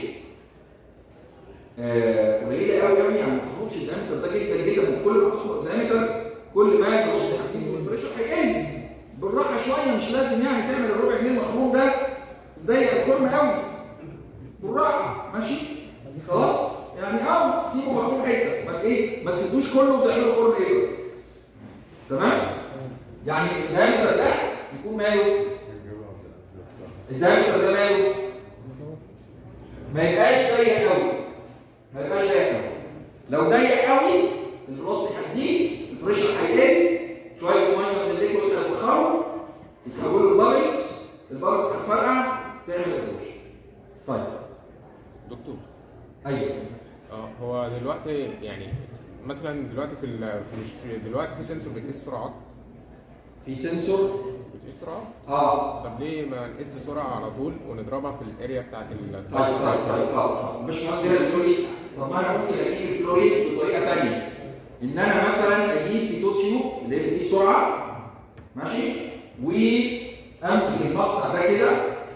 قليله قوي قوي يعني ما تخرجش الدايمتر ده جدا جدا وكل ما تخرج الدايمتر كل ما تبص هتيجي البريشر هيقل بالراحه شويه مش لازم يعني تعمل الربع جنيه المخروم ده تضيق الخرم قوي بالراحه ماشي خلاص يعني اه سيبه مخروم حته ما ايه ما تسدوش كله وتعملوا خرم ايه تمام يعني الدايمتر ده يكون ماله الدايمتر ده ماله ما يبقاش ضيق قوي ما يبقاش ضيق قوي لو ضيق قوي الفلوسفي هتزيد البريشر هيقل شويه ميه من الليكويد هيتبخروا يتحولوا لبابلز البابلز هتفرقع تعمل ايروجن طيب دكتور ايوه اه هو دلوقتي يعني مثلا دلوقتي في ال- مش في دلوقتي في سنسور بتقيس سرعات في سنسور بتقيس سرعات اه طب ليه ما نقيس السرعه على طول ونضربها في الاريا بتاعت ال طيب طيب طيب اه الباشمهندس هنا بيقول لي طب ما انا ممكن اجيب الفلوريد بطريقه ثانيه ان انا مثلا اجيب بيتو تيوب اللي هي بتقيس سرعه ماشي وامسك المقطع ده كده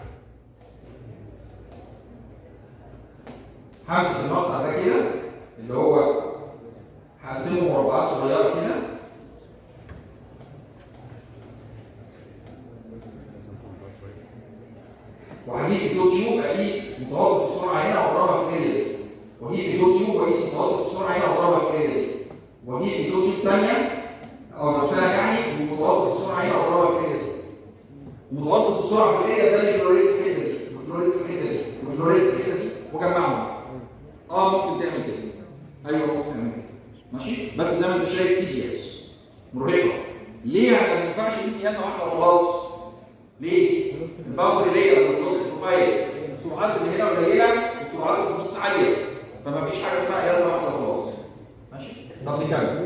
همسك المقطع ده كده اللي هو هقسمه مربعات صغيره كده وهجيب بيتو تيوب اقيس متوسط السرعه هنا واضربها في الاريا دي واجيب بيتو تيوب واقيس متوسط السرعه هنا واضربها في الاريا دي واجيب بيتو تيوب ثانيه او نفسها يعني ومتوسط السرعه هنا واضربها في الاريا دي متوسط السرعه في الاريا ده اللي فلوريت في الحته دي وفلوريت في الحته دي وفلوريت في الحته دي واجمعهم اه ممكن تعمل كده ايوه ممكن تعمل كده ماشي بس زي ما انت شايف تي دي اس مرهقه ليه ما ينفعش اقيس قياسه واحده وخلاص ليه؟ الباور لير في نص البروفايل السرعات اللي هنا قليله والسرعات اللي في النص عاليه فما فيش حاجه اسمها قياسه واحده وخلاص ماشي طب نكمل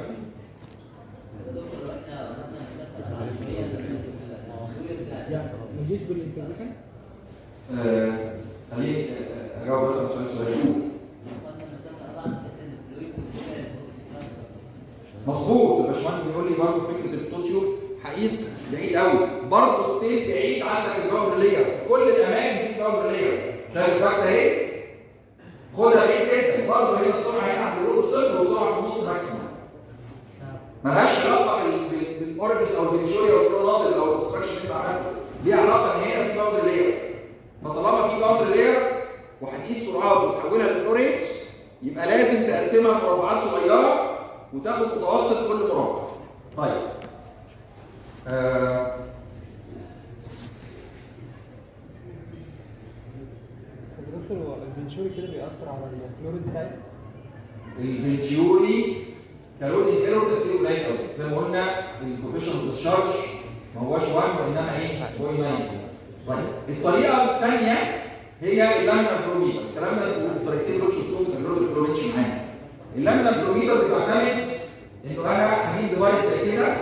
ما تجيش بالانترفيشن آه، خليني آه، اجاوب بس على سؤال سؤال مظبوط الباشمهندس بيقول لي برضه فكره التوتيوب هقيس بعيد قوي برضه ستيت بعيد عندك الباور لير كل الاماكن دي باور لير شايف الفكره اهي خدها بعيد جدا برضه هنا السرعه هنا عند الرول صفر وسرعه في النص ماكسيمم ملهاش علاقه بال- بال- بالاوربس او الفينشوري او الفلو نازل او الاكسبرشن اللي انت عملته ليها علاقه ان هنا في باور لير فطالما في باور لير وهتقيس سرعات وتحولها لفلوريت يبقى لازم تقسمها مربعات صغيره وتاخد متوسط كل مربع. طيب. آه دكتور هو الفنشوري كده بيأثر على الفلوريد بتاعي الفنتيوري كالوري ايرور تاثيره قليل قوي زي ما قلنا الكوفيشن ديسشارج ما هوش 1 وانما ايه؟ 0.9 طيب الطريقه الثانيه هي اللامنا فلوميتر الكلام ده الطريقتين دول شفتوهم في الفلوريد فلوريتش معانا اللامنا فلوميتر بتعتمد انه انا هجيب ديفايس زي كده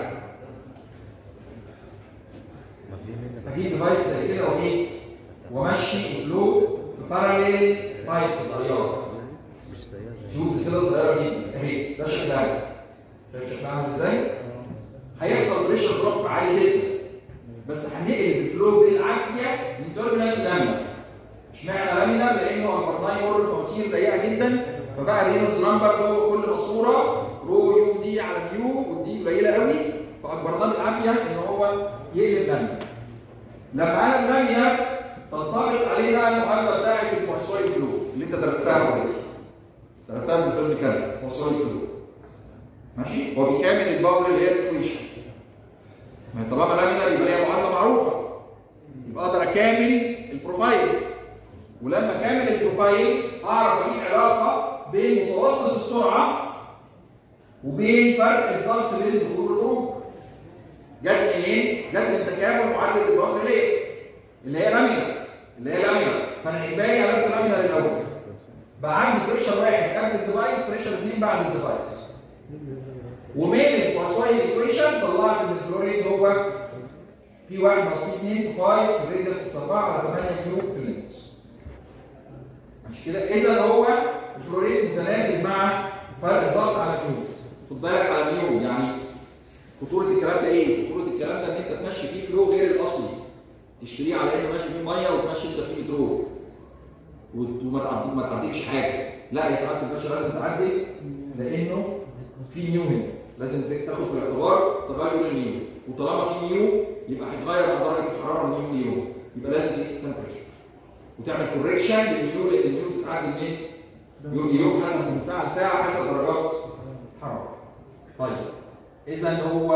هجيب ديفايس زي كده وايه وامشي فلو في باراليل بايب صغيره جوز كده صغيره جدا اهي ده شكلها شايف شكلها عامل ازاي؟ هيحصل بريشر دروب عالي جدا بس هنقلب الفلو بالعافيه من توربulent لامينا اشمعنى لامينا؟ لانه امبرناه يمر في مواسير ضيقه جدا فبقى رينولدز نمبر جوه كل ماسوره رو يو دي على ميو والدي قليله قوي فاجبرناه بالعافيه ان هو يقلب لامينا لما انا اللامينا تنطبق عليه بقى المعادله بتاعت المحصول فلو اللي انت درستها اوريدي درستها في الفيلم كده محصول فلو ماشي هو بيكامل الباور اللي هي الايكويشن ما هي طالما لامينا يبقى هي معادله معروفه يبقى اقدر اكامل البروفايل ولما كامل البروفايل اعرف اجيب علاقه بين متوسط السرعه وبين فرق الضغط بين الدخول والخروج جت منين؟ جت من تكامل معادله الباور ليه؟ اللي هي لامينا اللي هي لامينا فانا اجباري علامه لامينا للاول بقى عندي بريشر واحد قبل الديفايس بريشر اثنين بعد الديفايس ومن البارسويل ايكويشن طلعت ان الفلوريد هو بي 1 ناقص بي 2 في 5 في الريديوس 4 على 8 كيوب في اللينس مش كده اذا هو الفلوريد متناسب مع فرق الضغط على كيوب خد بالك على ميو يعني خطوره الكلام ده ايه؟ خطوره الكلام ده ان انت تمشي فيه فلو غير الاصلي تشتريه على انه ماشي فيه ميه وتمشي انت فيه بترول وت- وما تعدي ما تعديش حاجه لا يا سعاده الباشا لازم تعدي لانه في نيو هنا لازم تاخد في الاعتبار تغير النيو وطالما في نيو يبقى هيتغير عن درجه الحراره من نيو نيو يبقى لازم تقيس التمبريتشر وتعمل كوريكشن للنيو لان النيو بتتعدل من يوم ليوم حسب من ساعه لساعه حسب درجات الحراره طيب اذا هو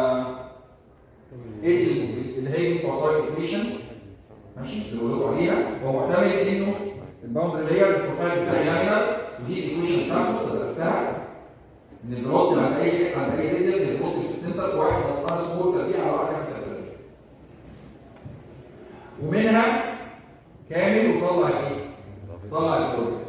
ايه ال- اللي هي الفوسايل ايكويشن ماشي اللي بقول عليها هو معتمد انه الباوندري اللي هي البروفايل بتاع لامينر ودي الايكويشن بتاعته تدرسها ان الفيلوسيتي عند اي عند اي ريديوس الفيلوسيتي في السنتر في واحد ناقص ار سمول تربيع على واحد كام تربيع ومنها كامل وطلع ايه؟ طلع الفلويد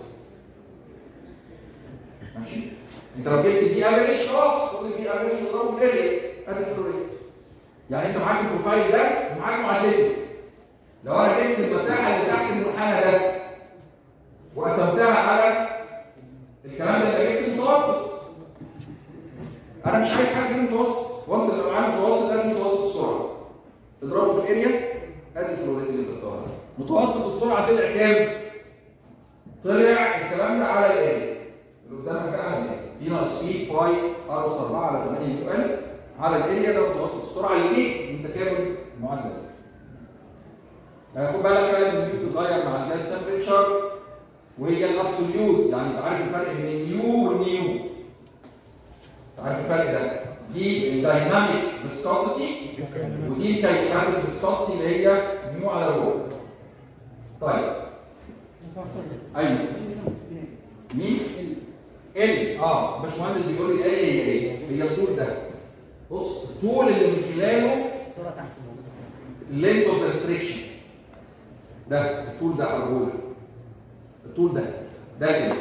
ماشي انت لو جبت دي افريج خلاص خد دي افريج وضربه في الاريا ادي الفلويد يعني انت معاك البروفايل ده ومعاك معادلته لو انا جبت المساحه اللي تحت المنحنى ده وقسمتها على الكلام ده يبقى جبت المتوسط انا مش عايز حاجه غير المتوسط وانس اللي معايا متوسط ادي متوسط السرعه اضربه في الاريا ادي الفلوريد اللي انت بتدور عليه. متوسط السرعه طلع كام؟ طلع الكلام ده على الاريا اللي قدامك ده على الاريا بي ناقص بي باي ار اس 4 على 8 يو ال على الاريا ده متوسط السرعه اللي جه من تكامل المعادله دي يعني خد بالك بقى ان النيو بتتغير مع الجاز تمبريتشر وهي الابسوليوت يعني انت عارف الفرق بين النيو والنيو انت عارف الفرق ده دي الدايناميك فيسكوسيتي ودي الكايناميك فيسكوسيتي اللي هي نيو على رو طيب ايوه مين؟ ال اه باشمهندس بيقول لي ال هي ايه؟ هي الطول ده بص الطول اللي من خلاله الصورة تحت موجودة فين؟ اللينس اوف ريستريكشن ده الطول ده على الرول الطول ده ده كده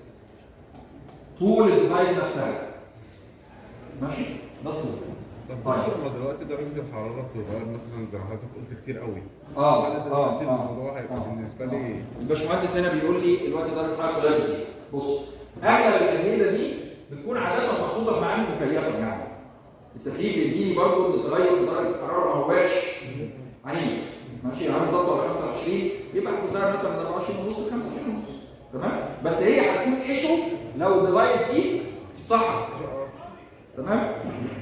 طول الديفايس نفسها ماشي ده الطول طب طيب. هو دلوقتي درجة الحرارة بتتغير مثلا زي ما حضرتك قلت كتير قوي اه أنا اه دلوقتي اه الموضوع هيبقى آه. بالنسبة لي الباشمهندس هنا بيقول لي الوقت درجه الحراره اتغيرت كتير بص اغلب الاجهزه دي بتكون عاده محطوطه في معامل مكيفه يعني التكييف بيديني برضه ان التغير في درجه الحراره ما هواش عنيف ماشي عامل ظبط على 25 يبقى هتتغير مثلا من 24 ونص ل 25 ونص تمام بس هي هتكون ايشو لو الديفايس دي في الصحراء تمام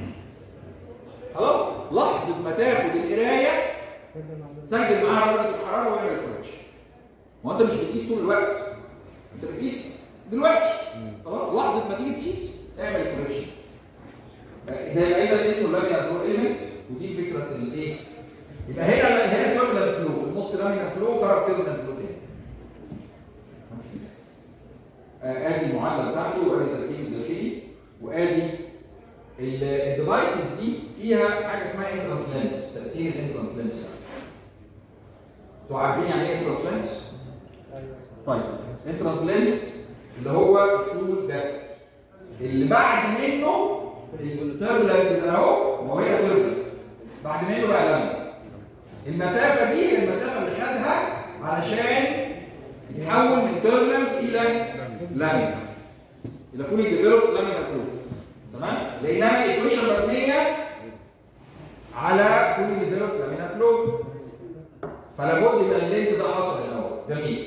خلاص لحظه ما تاخد القرايه سجل معاها درجه الحراره واعمل كوركشن ما انت مش بتقيس طول الوقت انت بتقيس دلوقتي خلاص لحظه ما تيجي تقيس اعمل كوركشن ده يبقى اذا اسمه لامينار فلو ايلمنت ودي فكره الايه يبقى هنا هنا توربulent فلو في النص لامينار فلو ضرب توربulent فلو تاني آه، ادي المعادله بتاعته وادي التركيب الداخلي وادي الديفايسز دي فيها حاجه اسمها انترانس لينس تاثير الانترانس لينس يعني انتوا عارفين يعني ايه انترانس لينس؟ طيب انترانس لينس اللي هو الطول ده اللي بعد منه التربلنت ده اهو ما هي تربلنت بعد منه بقى لما المسافه دي هي المسافه اللي خدها علشان يتحول من تربلنت الى لامينا الى فولي ديفلوب لامينا فلو تمام لانها الايكويشن مبنيه على فولي ديفلوب لامينا فلو فلا بد يبقى اللينز ده حصل الاول جميل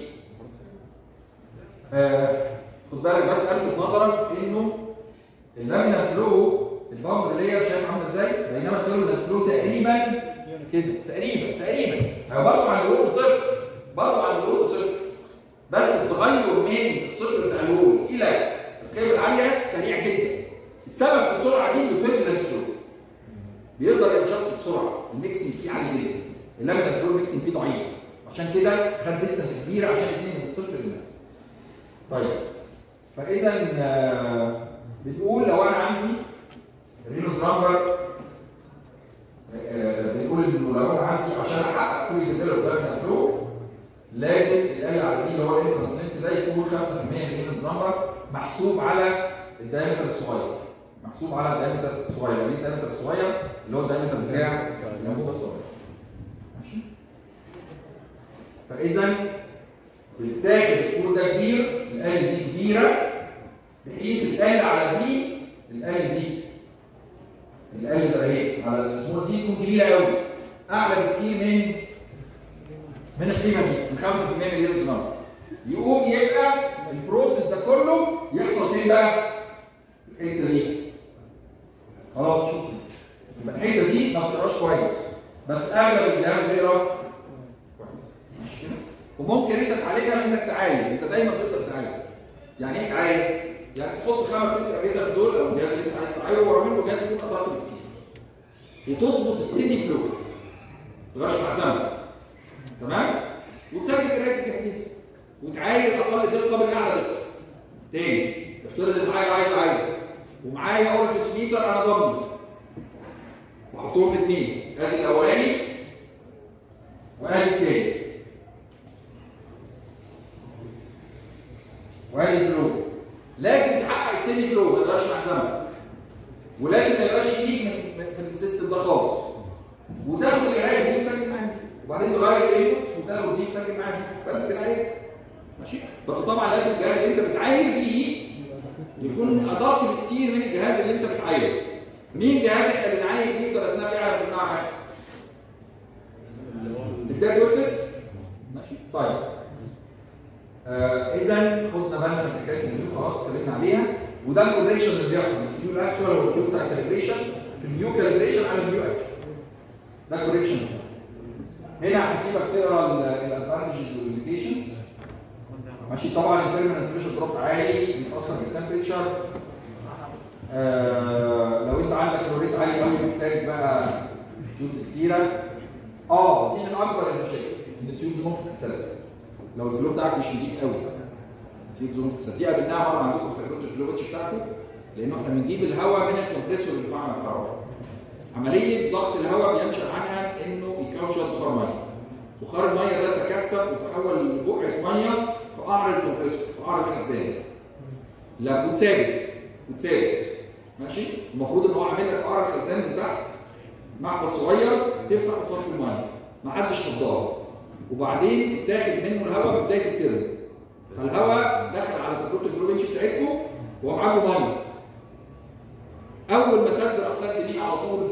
آه خد بالك بس الفت نظرك انه اللامينا فلو الباوندر اللي هي شايف عامله ازاي بينما التوربulent فلو تقريبا كده تقريبا تقريبا هو برضه عند الورود صفر برضه عند الورود صفر بس التغير من الصفر بتاع الورود الى القيم العاليه سريع جدا السبب في السرعه دي التوربulent فلو بيقدر يتشخص بسرعه الميكسنج فيه عالي جدا اللامينا فلو الميكسنج فيه ضعيف عشان كده خد ديستنس كبيره عشان يتنقل من الصفر للماكس طيب فاذا آه، بنقول لو انا عندي رينوس رامبر آه، بنقول انه لو انا عندي عشان احقق فول ديفلوب لامينا فلو لازم ال على دي اللي هو الانترنسنس ده يكون 5% من رينوس رامبر محسوب على الدايمتر الصغير محسوب على الدايمتر الصغير ليه الدايمتر الصغير اللي هو الدايمتر بتاع الانبوبه الصغيره ماشي فاذا بتاخد الكور ده كبير الآل دي كبيرة بحيث الآل على دي الآل دي الآل ده اهي على السمول دي تكون كبيرة قوي أعلى بكتير من من القيمة دي من 5% مليون دولار يقوم يبقى البروسيس ده كله يحصل فين بقى؟ الحتة دي خلاص شكرا يبقى الحتة دي ما بتقراش كويس بس أغلب الجهاز بيقرا كويس مش كده؟ وممكن انت تعالجها انك تعالج انت دايما تقدر تعالج يعني ايه تعالج يعني تحط خمس ست اجهزه في دول او الجهاز اللي انت عايز تعالجه ورا منه جهاز يكون اضغط كتير وتظبط ستيدي فلو تغيرش عزمك تمام وتسجل قرايه الجهازين وتعاير اقل دقه بالاعلى دقه تاني افترض ان معايا عايز عايز ومعايا اورفيس ميتر انا ضمني وحطهم الاثنين ادي الاولاني وادي الثاني وادي فلو لازم تحقق ستيدي فلو ما تقدرش محزمه ولازم ما يبقاش ليك من- من- في السيستم ده خالص وتاخد القرايه دي وتسجل معاها دي. وبعدين تغير الانبوت وتاخد دي وتسجل معاها دي. فانت كده عايز ماشي بس طبعا لازم الجهاز اللي انت بتعاير بيه يكون ادق بكتير من الجهاز اللي انت بتعايره مين جهاز احنا بنعاير بيه يقدر اثناء فعلا في المعهد الداتا ويتنس ماشي طيب آه اذا خدنا بالنا من حكايه النيو خلاص اتكلمنا عليها وده الكالبريشن اللي بيحصل النيو اكشوال والنيو بتاع الكالبريشن النيو كالبريشن على النيو اكشوال ده كوريكشن هنا هسيبك تقرا الادفانتجز والليميتيشن ماشي طبعا البيرمننت بريشر دروب عالي بيتاثر بالتمبريتشر آه لو انت عندك فلوريت عالي قوي محتاج بقى تيوبز كتيره اه دي من اكبر المشاكل ان التيوبز ممكن تتسرق لو الفلو بتاعك مش نضيف قوي التيوبز ممكن تتسرق دي قابلناها مره عندكم في تجربه الفلو باتش بتاعكم لانه احنا بنجيب الهواء من الكمبريسور اللي بتاعنا الكهرباء عمليه ضغط الهواء بينشا عنها انه يكون شويه بخار ميه بخار الميه ده تكثف وتحول لبقعه ميه في قعر الكمبريسور في قعر الخزان لا وتثابت وتثابت ماشي المفروض ان هو عامل لك قعر الخزان من تحت معبد صغير تفتح وتصفي الميه ما حدش فضاه وبعدين تاخد منه الهواء في بدايه الترم فالهواء دخل على تجربه الفلورنش بتاعتكم وهو معاه ميه اول ما سد الاقساط دي على طول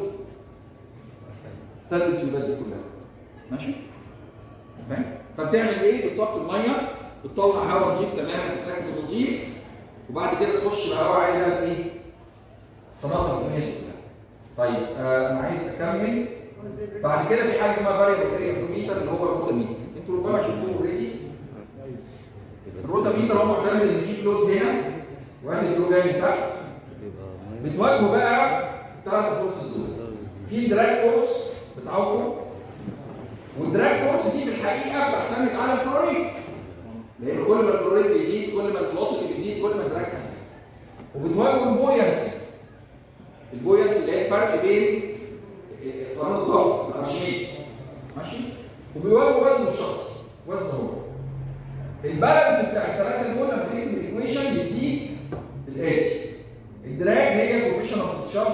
سد التيوبات دي كلها ماشي فاهم فبتعمل ايه بتصفي الميه بتطلع هواء نظيف تماما تتاكد انه نظيف وبعد كده تخش الهواء عايزه ايه تنظف الدنيا طيب آه انا عايز اكمل بعد كده في حاجه اسمها فاريبل اريا فلوميتر اللي هو الروتاميتر انتوا ربما شفتوه اوريدي الروتاميتر هو معتمد ان في فلوت هنا وادي فلو جاي من تحت بتواجهوا بقى ثلاث فورسز دول في دراج فورس بتعوقه والدراج فورس دي في الحقيقه بتعتمد على الفلوريد لان كل ما الفلوريد بيزيد كل ما الفلوسيتي بتزيد كل ما الدراج هيزيد وبتواجهوا البوينسي البوينسي اللي هي الفرق بين قانون الضغط الارشميد ماشي وبيواجهوا وزن الشخص وزن هو البالانس بتاع الثلاثه دول لما تيجي الايكويشن يديك الاتي الدراج هي البروفيشن اوف الشخص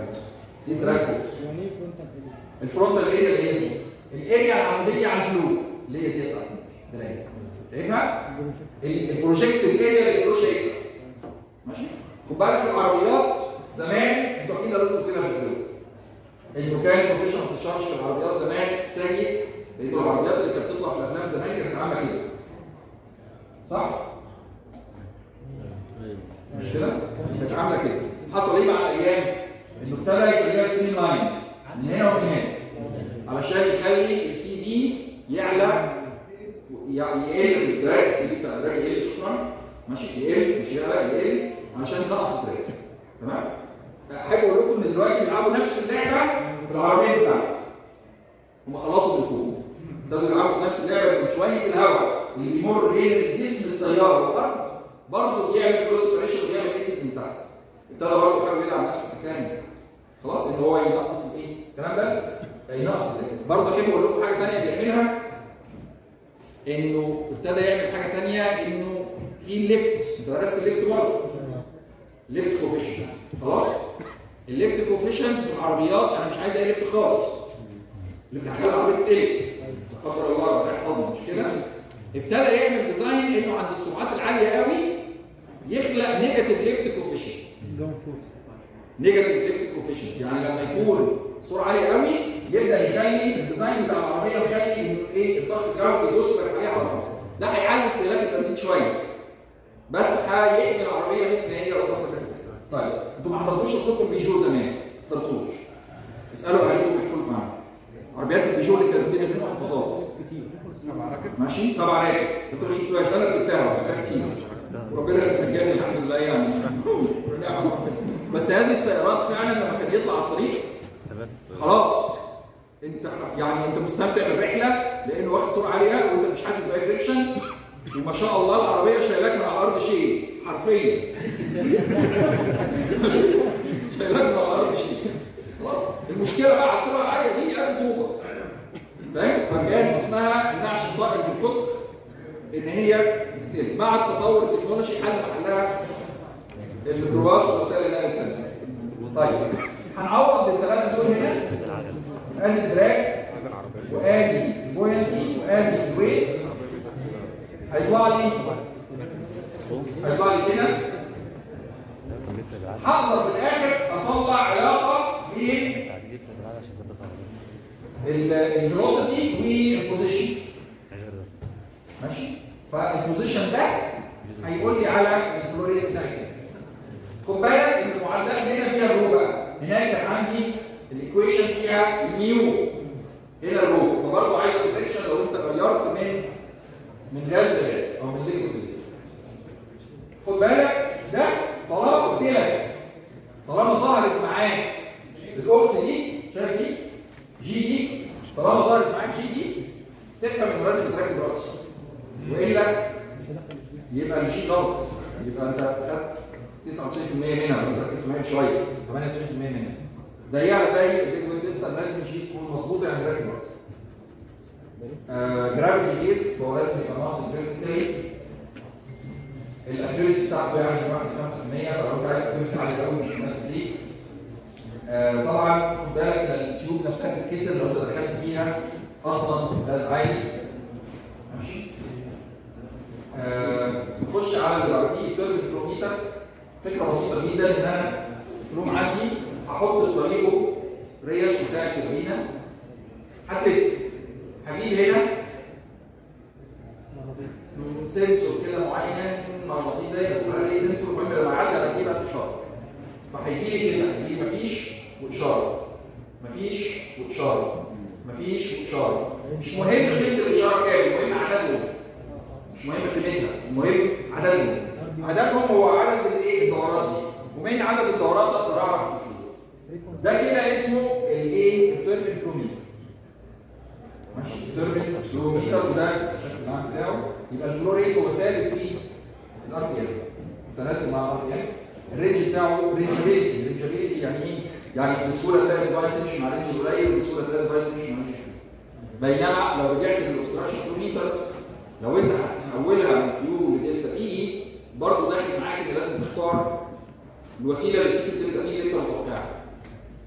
فورس دي الدراج فورس يعني ايه فرونتال اريا؟ الفرونتال اريا اللي هي دي الاريا العموديه على الفلو اللي هي دي صح دراج شايفها؟ ال- البروجيكتيف اريا اللي الفلو شايفها ماشي خد بالك في العربيات زمان انتوا اكيد قالوا كده في الفلو انه كان بروفيشنال تشارج في العربيات زمان سيء لان العربيات اللي كانت بتطلع في الافلام زمان كانت عامله كده صح؟ مش كده؟ كانت عامله كده حصل ايه مع الايام؟ انه ابتدى يخليها ستريم لاين من هنا ومن هنا علشان يخلي السي دي يعلى يعني يقل في الدراج السي دي بتاع الدراج يقل شكرا ماشي يقل مش يعلى يقل علشان ينقص الدراج تمام؟ احب اقول لكم ان دلوقتي بيلعبوا نفس اللعبه في العربيه بتاعتي هم خلصوا بالفوق ابتدوا يلعبوا نفس اللعبه من شويه الهواء اللي بيمر بين جسم السياره والارض برضه بيعمل فلوس بريشر وبيعمل ايه من تحت ابتدى برضه يحاول يلعب نفس المكان خلاص ان هو ينقص الايه الكلام ده ينقص الايه برضه احب اقول لكم حاجه ثانيه بيعملها انه ابتدى يعمل حاجه ثانيه انه في ليفت انت درست الليفت برضه ليفت كوفيشنت خلاص الليفت كوفيشنت في العربيات انا مش عايز اي ليفت خالص اللي بتحتاج العربيه ايه قدر الله ربنا يحفظنا مش كده ابتدى يعمل ديزاين انه عند السرعات العاليه قوي يخلق نيجاتيف ليفت كوفيشنت جون فورس نيجاتيف ليفت كوفيشنت يعني لما يكون سرعه عاليه قوي يبدا يخلي الديزاين بتاع العربيه يخلي انه ايه الضغط بتاعه يسرع عليه على طول ده هيعلي استهلاك البنزين شويه بس هيحمي العربيه من ان هي لو ضغط طيب انتوا ما حضرتوش اصلكم بيجو زمان ما حضرتوش اسالوا عليكم ويحكوا لكم عنها عربيات البيجو اللي كانت بتجيب منهم محفظات ماشي سبع راكب انتوا مش شفتوهاش انا ركبتها وكانت كتير وربنا مجاني الحمد لله يعني ونعم ربنا. بس هذه السيارات فعلا لما كان يطلع على الطريق خلاص انت يعني انت مستمتع بالرحله لانه واخد سرعه عاليه وانت مش حاسس باي فريكشن وما شاء الله العربيه شايلاك من على الارض شيء حرفيا شايلاك من على الارض شيء خلاص المشكله بقى على السرعه العاليه دي هي الرطوبه فاهم فكان اسمها النعش الطائر بالكتر ان هي بتتقلب مع التطور التكنولوجي حل محلها الميكروباص ووسائل النقل التانية طيب هنعوض بالثلاثه دول هنا ادي الدراج وادي البوينسي وادي الويت هيطلع لي هيطلع لي كده هقدر في الاخر اطلع علاقه بين الفيلوسيتي والبوزيشن ماشي فالبوزيشن ده هيقول لي على الفلوريد بتاعي خد بالك ان المعادلات هنا فيها الرو بقى هناك كان عندي الايكويشن فيها الميو هنا الرو فبرضه عايز البوزيشن لو انت غيرت من من غاز لغاز او من ليكويد لليكويد خد بالك ده طالما قلت لك طالما ظهرت معاك الاخت دي شايف دي جي دي طالما ظهرت معاك جي دي تفهم انه لازم تركب راسي والا يبقى الجي غلط يبقى انت خدت 99% منها ولا ركبت شويه 98% منها زيها زي الديد ويت لسه لازم الجي تكون مظبوطه يعني راكب راسي جرافيتي جيت فهو لازم يبقى ناقص الفيرتيكالي الاكيورسي بتاعته يعني 1 5% فلو انت عايز اكيورسي عالي قوي مش مناسب ليك آه، طبعا خد بالك ان التيوب نفسها تتكسر لو انت دخلت فيها اصلا غاز عالي ماشي آه، نخش على دلوقتي ترم فلوميتر فكره بسيطه جدا ان انا الفلوم عندي هحط في طريقه ريش بتاع التوربينه هتلف هجيب هنا سنسور كده معين مغناطيسي زي ما بتقول عليه سنسور مهم لما يعدي على دي بقى اشاره فهيجي لي كده هيجي لي مفيش واشاره مفيش واشاره مفيش واشاره مش مهم قيمه الاشاره كام المهم عددهم مش مهم قيمتها المهم عددهم عددهم هو عدد الايه الدورات دي ومن عدد الدورات اقدر اعرف الفلو ده كده اسمه الايه التربين فلوميتر ماشي التربين فلوميتر وده الشكل العام بتاعه يبقى الفلو ريت هو ثابت في الار بي ال متناسب مع الار بي ال الرينج بتاعه رينجابيلتي رينجابيلتي يعني ايه؟ يعني بسهوله تلاقي الديفايس يمشي مع رينج قليل وبسهوله تلاقي الديفايس يمشي مع رينج بينما لو رجعت للاوبستراكشن كيلومتر لو انت هتحولها من كيو لدلتا بي برضه داخل معاك ان لازم تختار الوسيله اللي تقيس الدلتا بي اللي انت متوقعها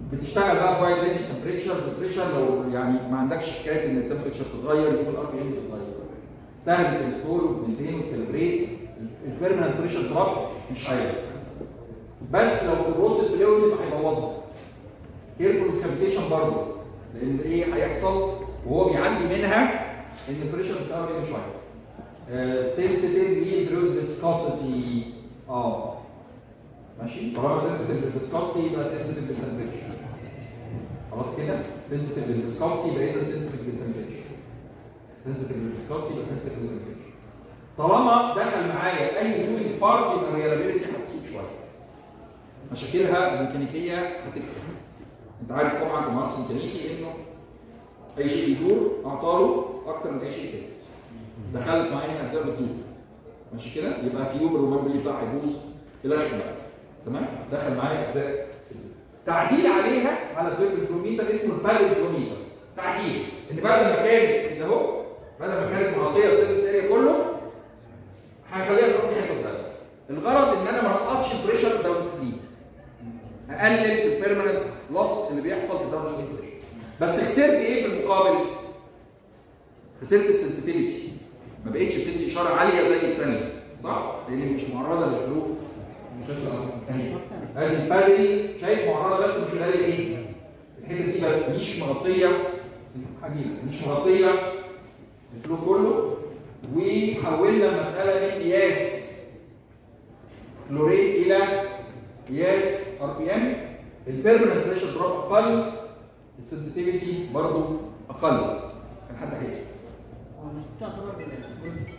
بتشتغل بقى في وايد رينج تمبريتشر بريشر لو يعني ما عندكش حكايه ان التمبريتشر تتغير يبقى الار بي ام تتغير سهل تنستول وتنتين وتكالبريت البيرمننت بريشر دروب مش عارف بس لو الروس فلويد يبقى هيبوظها كيرفول كافيتيشن برضه لان ايه هيحصل وهو بيعدي منها ان البريشر بتاعه يقل شويه سنسيتيف للفلويد فيسكوسيتي اه ماشي طالما سنسيتيف للفيسكوسيتي يبقى سنسيتيف للتمبريتشر خلاص كده سنسيتيف للفيسكوسيتي يبقى اذا سنسيتيف للتمبريتشر سنسيتيف للفيسكوسيتي يبقى سنسيتيف للتمبريتشر طالما دخل معايا اي موفينج بارت يبقى الريلابيلتي هتسوق شويه مشاكلها الميكانيكيه هتكتر انت عارف طبعا في مهندس ميكانيكي انه اي شيء يدور اعطاله اكتر من اي شيء ثابت دخلت معايا اجزاء بتدور ماشي كده يبقى في يوم الروبابيلتي بتاعها هيبوظ الى اخره بقى تمام دخل معايا اجزاء تعديل عليها على الدويبل فلوميتر اسمه البارل فلوميتر تعديل ان بدل ما كان كده اهو بدل ما كانت مغطيه السيرفيس اريا كله هخليها تغطي حته صغيره الغرض ان انا ما انقصش البريشر داون ستريم اقلل البيرمننت لوس اللي بيحصل في الداون ستريم بريشر بس خسرت ايه في المقابل؟ خسرت السنسيتيفيتي ما بقتش بتدي اشاره عاليه زي الثانيه صح؟ لان مش معرضه للفلو بشكل اكبر هذه البادري شايف معرضه بس من خلال ايه؟ الحته دي بس مش مغطيه حبيبي مش مغطيه الفلو كله وحولنا المساله من قياس فلوريد الى قياس ار بي ام البيرمننت بريشر دروب اقل السنسيتيفيتي برضه اقل كان حد حاسب هو مش تعتبر كويس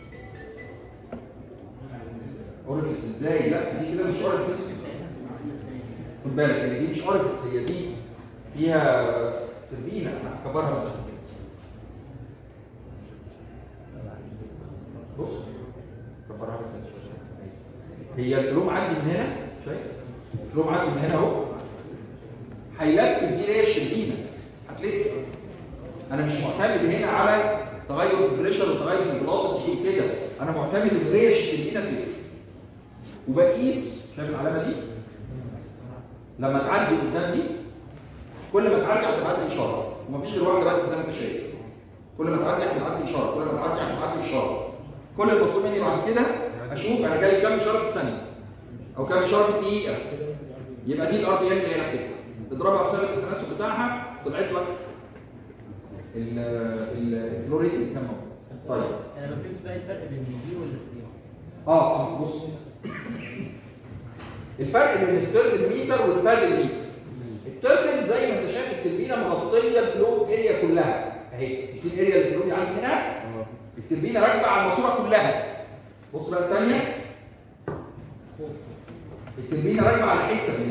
اوريفيس ازاي لا دي كده مش اوريفيس خد بالك هي دي مش اوريفيس هي دي فيها تربينه هكبرها بس بص كبرها بس هي الفلوم عندي من هنا شايف الفلوم عندي من هنا اهو هيلف دي هي الشربينه هتلف انا مش معتمد هنا على تغير في البريشر وتغير في الفيلوسيتي كده انا معتمد ان هي الشربينه تلف وبقيس شايف العلامه دي لما تعدي قدام دي كل ما تعدي هتبعت لي اشاره ومفيش غير واحده بس زي ما انت شايف كل ما تعدي هتبعت لي اشاره كل ما تعدي هتبعت لي اشاره كل المطلوب مني بعد كده اشوف انا جالي كام اشاره في الثانيه او كام اشاره في الدقيقه يبقى دي الار بي ام اللي هي نفسها اضربها في سبب التناسب بتاعها طلعت لك ال- ال- الفلوريد اللي كان موجود طيب انا ما فهمتش بقى الفرق بين دي والدي اه اه بص الفرق بين التربن ميتر والبادل ميتر التربن زي ما انت شايف التربينه مغطيه الفلو اريا كلها اهي دي الاريا اللي الفلو عندي هنا التربينه راكبه على الماسوره كلها بص بقى الثانيه التربينه راكبه على حته من هنا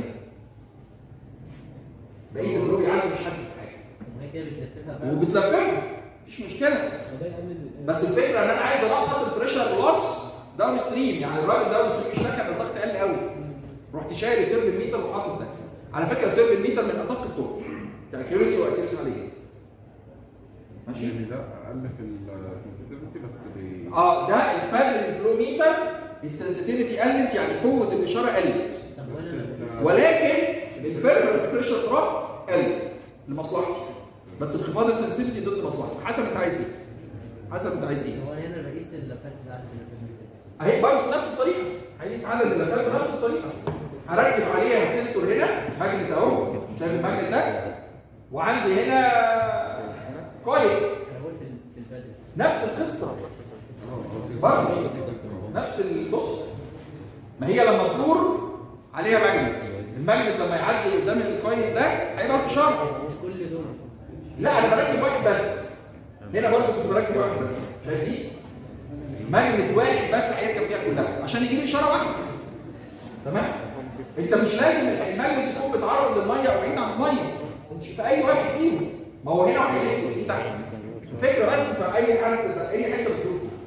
بقيه الفلو عندي مش حاسس بحاجه وهي كده بتلففها بقى وبتلففها مفيش مشكله بس الفكره ان انا عايز انقص البريشر لوس داون ستريم يعني الراجل داون ستريم مش كان الضغط قل قوي رحت شايل التربن ميتر وحاطط ده على فكره التربن ميتر من ادق الطرق كاكيورسي واكيورسي عاليه جدا ماشي يعني ده اقل في السنسيتيفيتي بس بي اه ده البادل فلو ميتر السنسيتيفيتي قلت يعني قوه الاشاره قلت طب وانا ولكن البيرمنت بريشر دروب قل لمصلحتي بس انخفاض السنسيتيفيتي ضد مصلحتي حسب انت عايز ايه حسب انت عايز ايه هو انا هنا بقيس اللفات بتاعت اللي اهي برضه بنفس الطريقه هيقيس عدد اللفات بنفس الطريقه هركب عليها سنسور هنا ماجنت اهو شايف الماجنت ده وعندي هنا كويل انا قلت في البدل نفس القصه برضه نفس البص ما هي لما تدور عليها ماجنت الماجنت لما يعدي قدام الكويل ده هيبقى اشاره مش كل دول لا انا بركب واحد بس هنا برضه كنت بركب واحد بس شايف دي ماجنت واحد بس هيركب فيها كلها عشان يجيب لي اشاره واحده تمام انت مش لازم الماجنت يكون بيتعرض للميه او بعيد عن الميه مش في اي واحد فيهم ما هو هنا وهيلف ودي تحت الفكره بس في اي حاجه اي حته بتدور فيها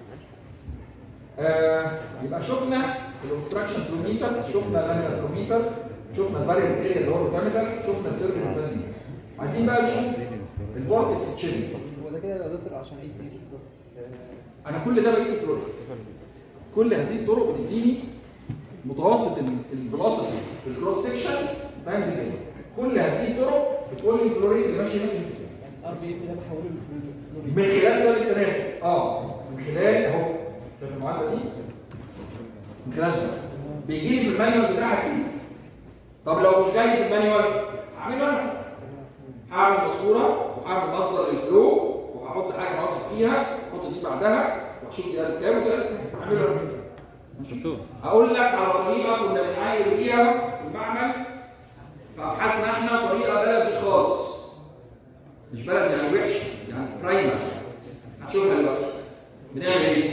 آه يبقى شفنا الاوبستراكشن فلوميتر شفنا لامينار فلوميتر شفنا الفاريبل اريا اللي هو الكاميتر شفنا التربين والبازين عايزين بقى نشوف الفورتكس تشينج هو ده كده يا دكتور عشان اي سي بالظبط انا كل ده بقيس الطرق كل هذه الطرق بتديني متوسط الفيلوسيتي في الكروس سيكشن تايمز كده كل هذه الطرق بتقول لي الفلوريد اللي ماشي هنا ار بي ده بحوله لفلوريد من خلال سبب التناسب اه من خلال اهو شايف المعادله دي من خلال ده بيجي لي في المانيوال بتاعك دي طب لو مش جاي في المانيوال هعمله انا هعمل ماسوره وهعمل مصدر للفلو وهحط حاجه واثق فيها احط دي بعدها واشوف دي قد كام ودي قد كام هعمله انا دكتور هقول لك على طريقه كنا بنعاير بيها في المعمل فابحثنا احنا طريقه بلدي خالص مش بلدي يعني وحش يعني برايمر هتشوفها دلوقتي بنعمل ايه؟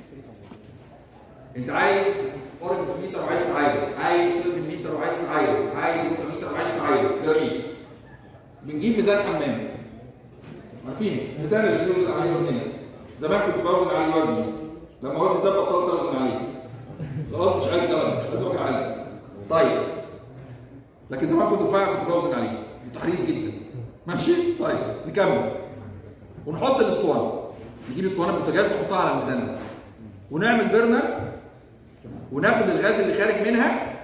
انت عايز اورفيس ميتر وعايز تعايره عايز تربين ميتر وعايز تعايره عايز روتا ميتر وعايز تعايره جميل بنجيب ميزان حمام عارفين الميزان اللي بنوزن عليه وزننا زمان كنت بوزن عليه وزني لما هو ميزان بطلت اوزن عليه خلاص مش عايز درجه عايز اوزن عليه طيب لكن زمان كنت رفيع كنت بوزن عليه كنت حريص جدا ماشي طيب نكمل ونحط الاسطوانه نجيب اسطوانه بوتاجاز ونحطها على الميزان ده ونعمل برنر وناخد الغاز اللي خارج منها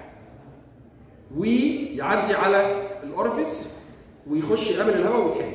ويعدي على الاورفيس ويخش يقابل الهواء ويتحرق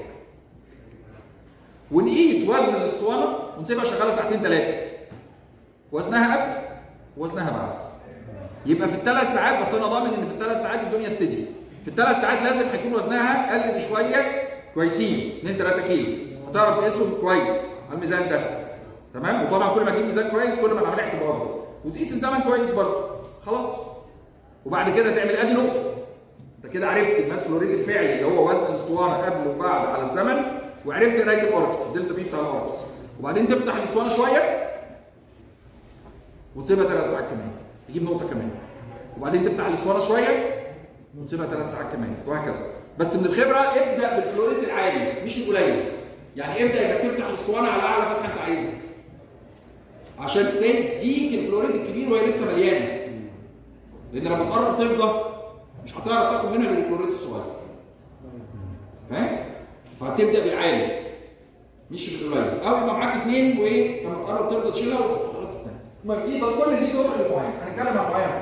ونقيس وزن الاسطوانه ونسيبها شغاله ساعتين ثلاثه وزنها قبل وزنها بعد يبقى في الثلاث ساعات بس انا ضامن ان في الثلاث ساعات الدنيا ستدي في الثلاث ساعات لازم هيكون وزنها اقل بشويه كويسين 2 3 كيلو هتعرف تقيسهم كويس على الميزان ده تمام وطبعا كل ما اجيب ميزان كويس كل ما العمليه هتبقى افضل وتقيس الزمن كويس برضه خلاص وبعد كده تعمل ادي نقطه انت كده عرفت الماس فلوريد الفعلي اللي هو وزن الاسطوانه قبل وبعد على الزمن وعرفت قرايه الاوركس الدلتا بي بتاع الاوركس وبعدين تفتح الاسطوانه شويه وتسيبها ثلاث ساعات كمان تجيب نقطه كمان وبعدين تفتح الاسطوانه شويه وتسيبها ثلاث ساعات كمان وهكذا بس من الخبره ابدا بالفلوريد العالي مش القليل يعني ابدا انك تفتح الاسطوانه على اعلى فتحه انت عايزها عشان تديك الفلوريد الكبير وهي لسه مليانه لان لما تقرب تفضى مش هتعرف تاخد منها غير الفلوريد الصغير فاهم؟ فهتبدا بالعالي مش بالقليل او يبقى معاك اثنين وايه لما تقرب تفضى تشيلها وتحط الثاني ما دي كل دي طرق للمعين هنتكلم عن معين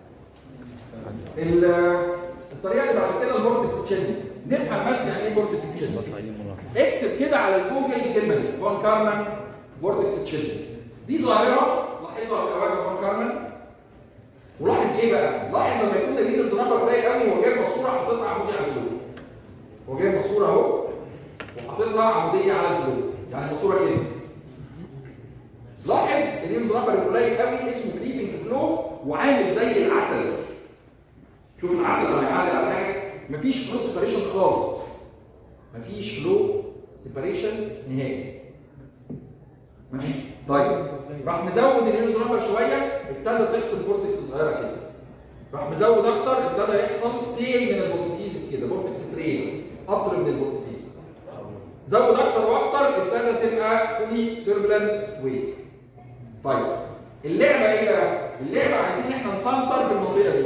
الطريقه اللي بعد كده الفورتكس تشيلنج نفهم بس يعني ايه فورتكس تشيلنج اكتب كده على الجوجل الكلمه دي فون كارمان فورتكس تشيلنج دي ظاهره لاحظها في اوائل فون كارمان ولاحظ ايه بقى؟ لاحظ لما يكون دليل الزرافه قليل قوي وهو جايب ماسوره حاططها عموديه على الفلور هو جايب ماسوره اهو وحاططها عموديه على الفلور يعني ماسوره كده لاحظ دليل الزرافه القليل قوي اسمه كريبنج فلو وعامل زي العسل شوف العسل لما يعادل على حاجه مفيش فلو سيبريشن خالص مفيش فلو سيبريشن نهائي ماشي طيب راح مزود الانوزرامر شويه ابتدى تحصل فورتكس صغيره كده راح مزود اكتر ابتدى يحصل سيل من الفورتسيز كده فورتكس تريل قطر من الفورتسيز زود اكتر واكتر ابتدى تبقى فولي توربلنت ويك طيب اللعبه ايه بقى؟ اللعبه عايزين احنا نسنتر في المنطقه دي